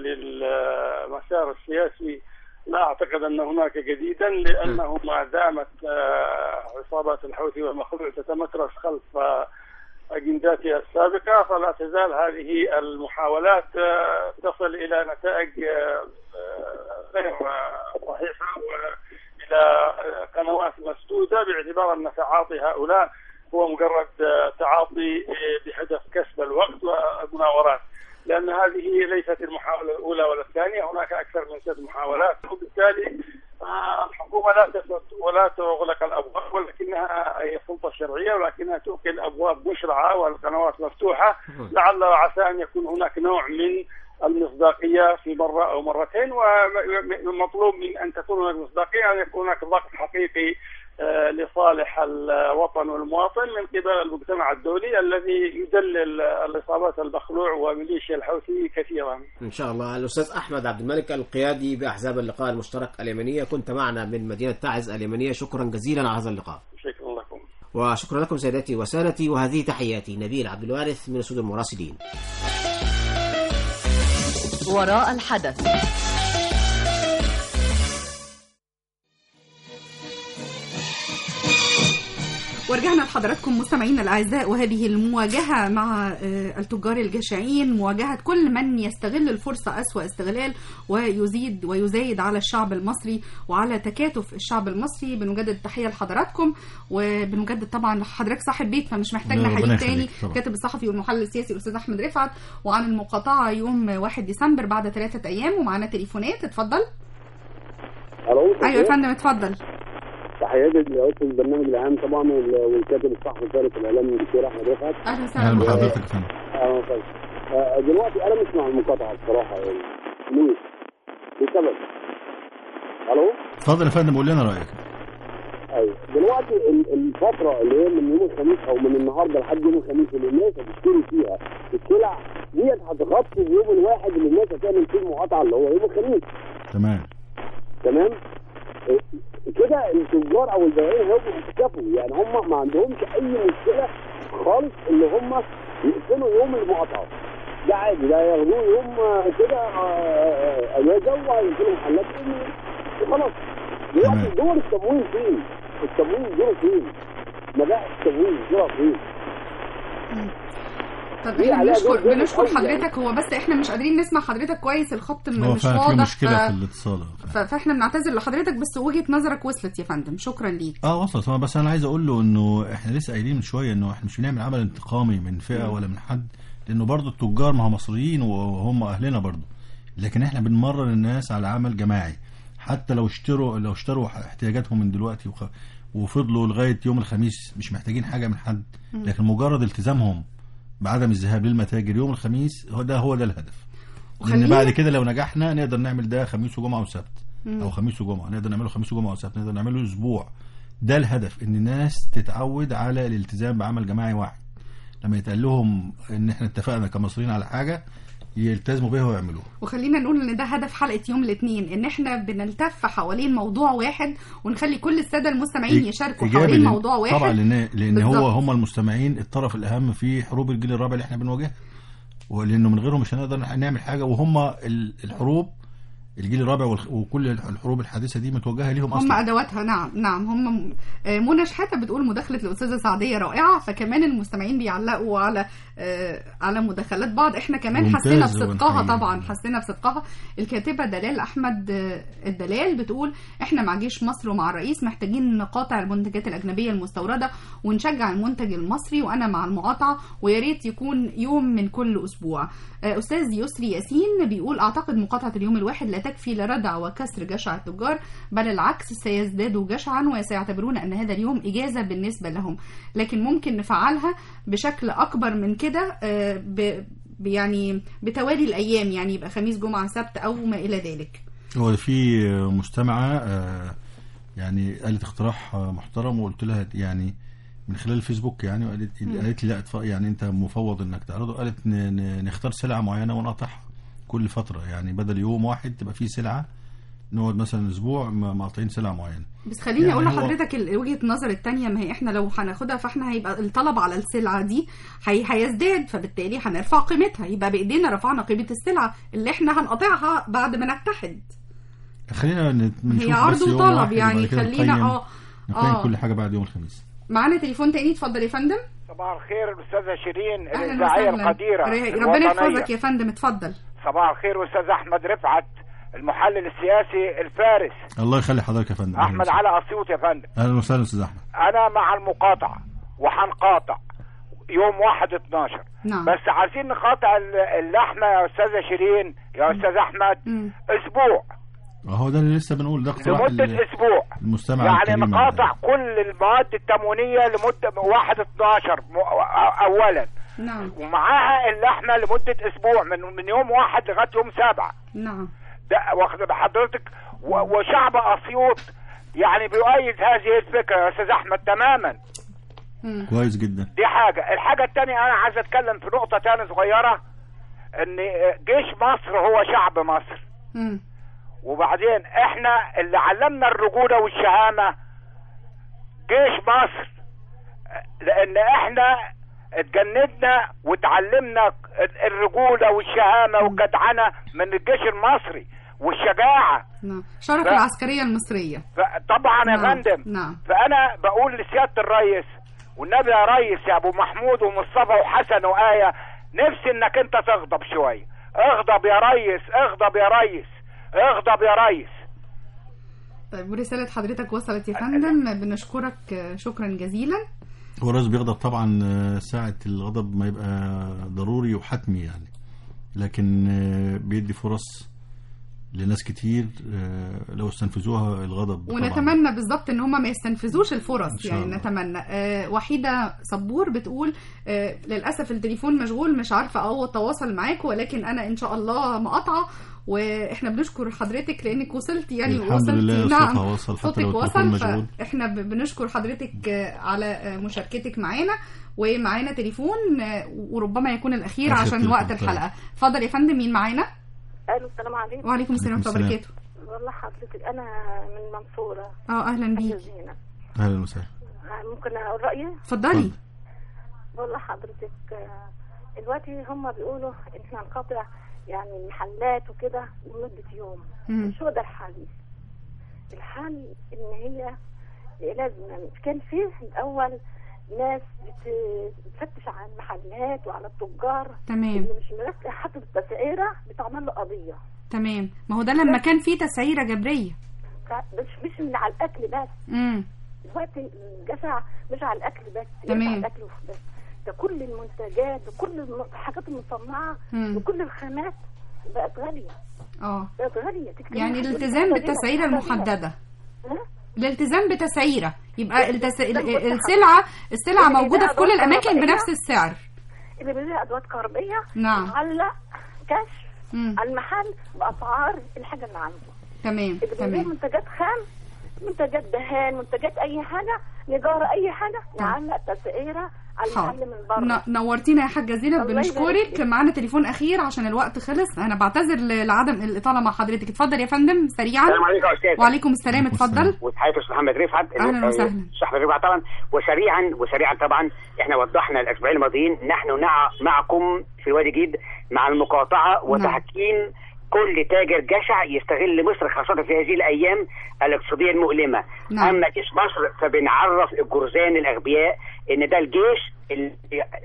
للمسار السياسي لا أعتقد أن هناك جديدا لأنه ما دامت آه، عصابات الحوثي والمخلوع تتمترس خلف آه، أجنداتها السابقة فلا تزال هذه المحاولات آه، تصل إلى نتائج آه، آه، غير آه، صحيحة وإلى آه، قنوات مسدودة باعتبار أن تعاطي هؤلاء هو مجرد آه، تعاطي آه، بهدف كسب الوقت والمناورات لأن هذه ليست المحاولة الأولى ولا الثانية هناك أكثر من ست محاولات وبالتالي آه، الحكومة لا تسد ولا تغلق الأبواب ولكنها هي سلطة شرعية ولكنها تؤكل الأبواب مشرعة والقنوات مفتوحة لعل وعسى أن يكون هناك نوع من المصداقية في مرة أو مرتين ومطلوب من أن تكون هناك مصداقية أن يكون هناك ضغط حقيقي آه، لصالح الوطن والمواطن من قبل المجتمع الدولي الذي يدلل الإصابات المخلوع وميليشيا الحوثي كثيرا إن شاء الله الأستاذ أحمد عبد الملك القيادي بأحزاب اللقاء المشترك اليمنية كنت معنا من مدينة تعز اليمنية شكرا جزيلا على هذا اللقاء شكرا لكم وشكرا لكم سيداتي وسادتي وهذه تحياتي نبيل عبد الوارث من أسود المراسلين وراء الحدث ورجعنا لحضراتكم مستمعينا الاعزاء وهذه المواجهه مع آه، التجار الجشعين مواجهه كل من يستغل الفرصه اسوا استغلال ويزيد ويزايد على الشعب المصري وعلى تكاتف الشعب المصري بنجدد تحيه لحضراتكم وبنجدد طبعا حضرتك صاحب بيت فمش محتاج ربنا نحييك تاني يخليك طبعا. كاتب الصحفي والمحلل السياسي الاستاذ احمد رفعت وعن المقاطعه يوم 1 ديسمبر بعد ثلاثه ايام ومعانا تليفونات اتفضل الو ايوه يا فندم اتفضل تحياتي لرئيس البرنامج العام طبعا وال- والكاتب الصحفي وزاره الاعلام الدكتور احمد رفعت اهلا أهلا بحضرتك يا فندم اهلا وسهلا آه، دلوقتي انا مش مع المقاطعه الصراحه يعني ليه؟ لسبب الو اتفضل يا فندم قول لنا رأيك ايوه دلوقتي ال- الفتره اللي هي من يوم الخميس او من النهارده لحد يوم الخميس اللي الناس هتشتري فيها السلع ديت هتغطي اليوم الواحد اللي الناس هتعمل فيه المقاطعه اللي هو يوم الخميس تمام تمام إيه، كده التجار او البائعين هيبقوا يتكافوا يعني هم ما عندهمش اي مشكله خالص اللي هم يقفلوا يوم المقاطعه ده عادي ده ياخدوه يوم آه، كده آه، اجازه وهيقفلوا محلات وخلاص دلوقتي دول التموين فين؟ التموين دول فين؟ مباحث التموين دول فين؟ طب دي احنا عليها بنشكر دور جامد بنشكر قوي يعني. حضرتك هو بس احنا مش قادرين نسمع حضرتك كويس الخط م- هو مش فعلا في واضح مشكلة ف... في الاتصال ف... فاحنا بنعتذر لحضرتك بس وجهة نظرك وصلت يا فندم شكرا ليك اه وصلت هو بس انا عايز اقول له انه احنا لسه قايلين من شويه انه احنا مش بنعمل عمل انتقامي من فئه مم. ولا من حد لانه برضو التجار ما هم مصريين وهم اهلنا برضو لكن احنا بنمرن الناس على عمل جماعي حتى لو اشتروا لو اشتروا احتياجاتهم من دلوقتي وخ... وفضلوا لغايه يوم الخميس مش محتاجين حاجه من حد مم. لكن مجرد التزامهم بعدم الذهاب للمتاجر يوم الخميس هو ده هو ده الهدف لان وخلينا- بعد كده لو نجحنا نقدر نعمل ده خميس وجمعه وسبت مم. او خميس وجمعه نقدر نعمله خميس وجمعه وسبت نقدر نعمله اسبوع ده الهدف ان الناس تتعود على الالتزام بعمل جماعي واحد لما يتقال لهم ان احنا اتفقنا كمصريين على حاجه يلتزموا بيها ويعملوها وخلينا نقول ان ده هدف حلقه يوم الاثنين ان احنا بنلتف حوالين موضوع واحد ونخلي كل الساده المستمعين يشاركوا إيجابي حوالين لأن- موضوع واحد طبعا لان لان هو بالظبط. هم المستمعين الطرف الاهم في حروب الجيل الرابع اللي احنا بنواجهها ولانه من غيرهم مش هنقدر نعمل حاجه وهم ال- الحروب الجيل الرابع والخ- وكل الحروب الحديثه دي متوجهه ليهم هم اصلا ادواتها نعم نعم هم آه، منى شحاته بتقول مداخله الاستاذه سعديه رائعه فكمان المستمعين بيعلقوا على آه، على مداخلات بعض احنا كمان ممتاز حسينا بصدقها ونحييها. طبعا حسينا بصدقها الكاتبه دلال احمد آه، الدلال بتقول احنا مع جيش مصر ومع الرئيس محتاجين نقاطع المنتجات الاجنبيه المستورده ونشجع المنتج المصري وانا مع المقاطعه ويا ريت يكون يوم من كل اسبوع آه، استاذ يسري ياسين بيقول اعتقد مقاطعه اليوم الواحد لا تكفي لردع وكسر جشع التجار بل العكس سيزدادوا جشعا وسيعتبرون ان هذا اليوم اجازه بالنسبه لهم لكن ممكن نفعلها بشكل اكبر من كده آه، ب ب- يعني بتوالي الايام يعني يبقى خميس جمعه سبت او ما الى ذلك هو في مستمعه آه، يعني قالت اقتراح آه، محترم وقلت لها يعني من خلال الفيسبوك يعني وقالت مم. قالت لي لا اتف- يعني انت مفوض انك تعرضه قالت ن- ن- نختار سلعه معينه ونقطعها كل فتره يعني بدل يوم واحد تبقى فيه سلعه نقعد مثلا اسبوع م- مقاطعين سلعه معينه بس خليني يعني اقول هو- لحضرتك ال- وجهه النظر الثانيه ما هي احنا لو هناخدها فاحنا هيبقى الطلب على السلعه دي هي هيزداد فبالتالي هنرفع قيمتها يبقى بايدينا رفعنا قيمه السلعه اللي احنا هنقاطعها بعد ما نتحد خلينا نت- نشوف هي عرض بس يوم وطلب واحد يعني وبعد كده خلينا نقيم- اه نقيم اه كل حاجه بعد يوم الخميس معانا تليفون تاني اتفضل يا فندم صباح الخير الاستاذه شيرين اهلا الاذاعيه وسهلا القديره ر- ربنا الوطنية. يحفظك يا فندم اتفضل صباح الخير استاذ احمد رفعت المحلل السياسي الفارس الله يخلي حضرتك يا فندم احمد علي اسيوط يا فندم اهلا وسهلا استاذ احمد انا مع المقاطعه وهنقاطع يوم واحد 12 نعم بس عايزين نقاطع ال- اللحمه يا استاذه شيرين يا استاذ احمد اسبوع هو ده اللي لسه بنقول ده اقتراح لمده ال- اسبوع المستمع يعني الكريم نقاطع كل المواد التموينيه لمده واحد 12 م- اولا نعم ومعاها اللحمه لمده اسبوع من من يوم واحد لغايه يوم سبعه نعم ده واخد بحضرتك و- وشعب اسيوط يعني بيؤيد هذه الفكره يا استاذ احمد تماما كويس جدا دي حاجه الحاجه الثانيه انا عايز اتكلم في نقطه ثانيه صغيره ان جيش مصر هو شعب مصر مم. وبعدين احنا اللي علمنا الرجوله والشهامه جيش مصر لان احنا اتجندنا وتعلمنا الرجوله والشهامه والجدعنه من الجيش المصري والشجاعه نعم شرف ف- العسكرية المصرية ف- طبعا يا نعم. فندم نعم فانا بقول لسياده الرئيس والنبي يا ريس يا ابو محمود ومصطفى وحسن وايه نفسي انك انت تغضب شويه اغضب يا ريس اغضب يا ريس اغضب يا ريس طيب ورسالة حضرتك وصلت يا فندم بنشكرك آه، شكرا جزيلا هو الرئيس بيغضب طبعا آه، ساعة الغضب ما يبقى ضروري وحتمي يعني لكن آه، بيدي فرص لناس كتير آه، لو استنفذوها الغضب طبعا ونتمنى بالظبط ان هم ما يستنفذوش إن الفرص شاء يعني الله. نتمنى آه وحيده صبور بتقول آه للاسف التليفون مشغول مش عارفه او اتواصل معاكم ولكن انا ان شاء الله مقاطعه واحنا بنشكر حضرتك لانك وصلتي يعني الحمد وصلتي لله نعم صوتها وصل حتى صوتك لو التليفون وصل مشغول فاحنا ب- بنشكر حضرتك آه، على آه، مشاركتك معانا ومعانا تليفون آه، وربما يكون الاخير آخر عشان تليفون، وقت طيب. الحلقه اتفضل يا فندم مين معانا الو السلام عليكم وعليكم السلام ورحمه الله وبركاته والله حضرتك انا من المنصوره اه اهلا بيك زينة اهلا وسهلا ممكن اقول رايي اتفضلي والله حضرتك آه، دلوقتي هم بيقولوا ان احنا نقاطع يعني المحلات وكده لمده يوم مم. مش هو ده الحل الحل ان هي لازم كان فيه الاول ناس بت- بتفتش على المحلات وعلى التجار تمام. اللي مش مركز حاطط التسعيره بتعمل له قضيه تمام ما هو ده لما كان في تسعيره جبريه ف- مش مش من على الاكل بس امم دلوقتي الجشع مش على الاكل بس تمام. مش على الاكل بس ده كل المنتجات وكل الم- الحاجات المصنعه مم. وكل الخامات بقت غاليه اه بقت غاليه تتكلم يعني هتقولي الالتزام حاجة غير- بالتسعيرة حاجة غير. المحددة ها؟ الالتزام بتسعيرة يبقى التس... ال- السلعة السلعة اللي موجودة في كل بيبيع الأماكن أدوات بنفس السعر اللي بيبيع ادوات كهربيه نعم. معلق كشف مم. على المحل باسعار الحاجه اللي عنده تمام اللي بيبيع تمام منتجات خام منتجات دهان منتجات اي حاجه نجاره اي حاجه نعلق تسعيره على المحل حاضر. من بره ن- نورتينا يا حاجة زينب الله يبارك بنشكرك فيك. معانا تليفون أخير عشان الوقت خلص أنا بعتذر ل- لعدم الإطالة مع حضرتك اتفضل يا فندم سريعا السلام عليكم يا استاذ وعليكم السلام اتفضل وتحية استاذ محمد رفعت أهلاً وسهلاً. استاذ محمد رفعت طبعا وسريعا وسريعا طبعا احنا وضحنا الاسبوعين الماضيين نحن نع معكم في وادي جديد مع المقاطعه وتحكيم كل تاجر جشع يستغل مصر خاصة في هذه الأيام الاقتصادية المؤلمة نعم. أما جيش مصر فبنعرف الجرذان الأغبياء إن ده الجيش اللي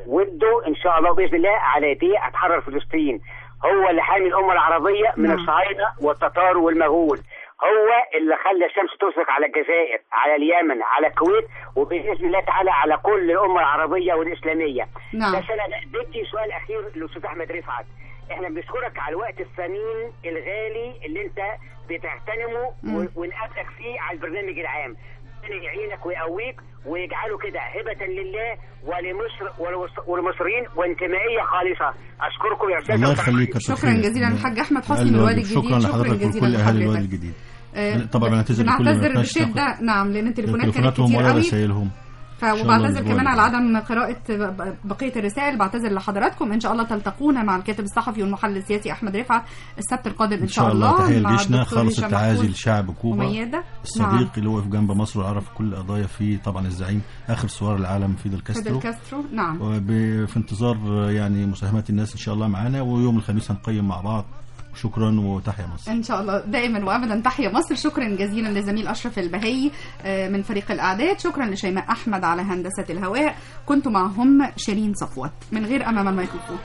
وده إن شاء الله بإذن الله على يديه هتحرر فلسطين هو اللي حامي الأمة العربية من نعم. الصهاينة والتتار والمغول هو اللي خلى الشمس تشرق على الجزائر على اليمن على الكويت وباذن الله تعالى على كل الامه العربيه والاسلاميه. نعم. بس انا بدي سؤال اخير للاستاذ احمد رفعت. احنا بنشكرك على الوقت الثمين الغالي اللي انت بتغتنمه مم. و- ونقابلك فيه على البرنامج العام. ربنا يعينك ويقويك ويجعله كده هبة لله ولمصر ولمص- وللمصريين وانتمائية خالصة أشكركم يا أستاذ الله يخليك كتر شكرا خيرك. جزيلا الحاج أحمد حسني أقل من الوادي واجب. الجديد شكرا شكرا لحضرتك جزيلا وكل اهالي الوادي لحضرتك. الجديد آه، طبعا بنعتذر لكل ما بنعتذر ينفعش تاخد بشدة نعم لأن التليفونات كانت تليفوناتهم كتير ولا قوي رسائلهم ف- إن شاء الله وبعتذر الأسبوع كمان اللي على عدم قراءة ب- ب- بقية الرسائل بعتذر لحضراتكم إن شاء الله تلتقونا مع الكاتب الصحفي والمحلل السياسي أحمد رفعت السبت القادم إن ان شاء الله تحيه مع لجيشنا الدكتور خالص هشام التعازي محفوظ لشعب كوبا وميادة الصديق نعم. اللي وقف جنب مصر وعرف كل قضايا فيه طبعا الزعيم اخر ثوار العالم فيدل كاسترو فيدل كاسترو نعم وب- في انتظار يعني مساهمات الناس ان شاء الله معانا ويوم الخميس هنقيم مع بعض شكرا وتحيا مصر ان شاء الله دائما وابدا تحيا مصر شكرا جزيلا لزميل اشرف البهي آه، من فريق الاعداد شكرا لشيماء احمد على هندسه الهواء كنت معهم شيرين صفوت من غير امام الميكروفون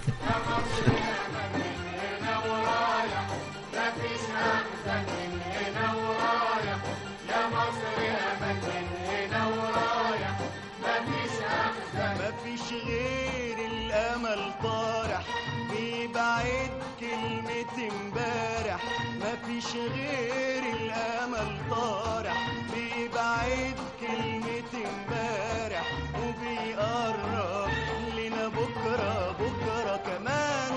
مفيش غير الامل طارح بيبعد كلمة امبارح مفيش غير الامل طارح بيبعد كلمة امبارح وبيقرب لنا بكرة بكرة كمان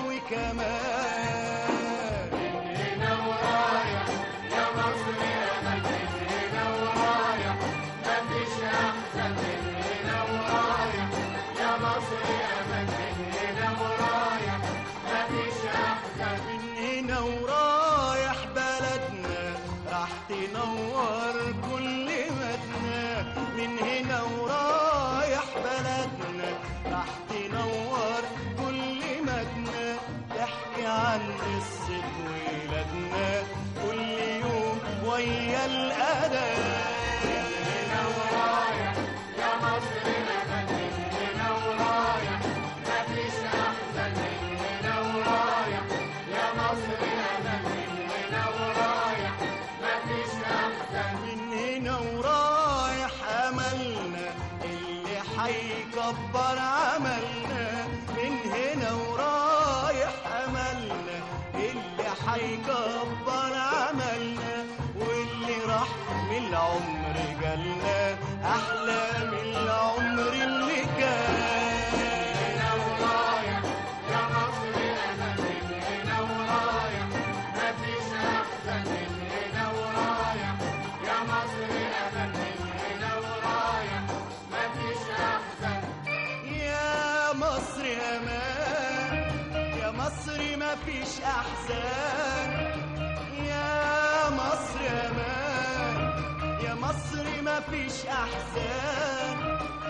وكمان من هنا ورايح يا مصر يا من هنا ورايح مفيش احسن من هنا ورايح يا مصر يا من من هنا ورايح مفيش احسن من هنا ورايح بلدنا راح تنور كل مدنا من هنا ورايح بلدنا راح تنور كل مدنا تحكي عن قصة ولادنا كل يوم ويا الأذان هنا ورايح يا مصر لمن من هنا ورايح مفيش أحسن من هنا ورايح يا مصر لمن من هنا ورايح مفيش أحسن من هنا ورايح أملنا اللي حيكبر عملنا من هنا ورايح أملنا اللي حيكبر عملنا واللي راح من العمر جالنا أحلى من العمر اللي كان هنا ورايح يا مصر أنا من هنا ورايح مفيش أحسن من هنا ورايح يا مصر أنا من هنا ورايح مفيش أحسن يا مصر أمان يا مصر مفيش أحزان يا مصر أمان يا مصر مفيش أحزان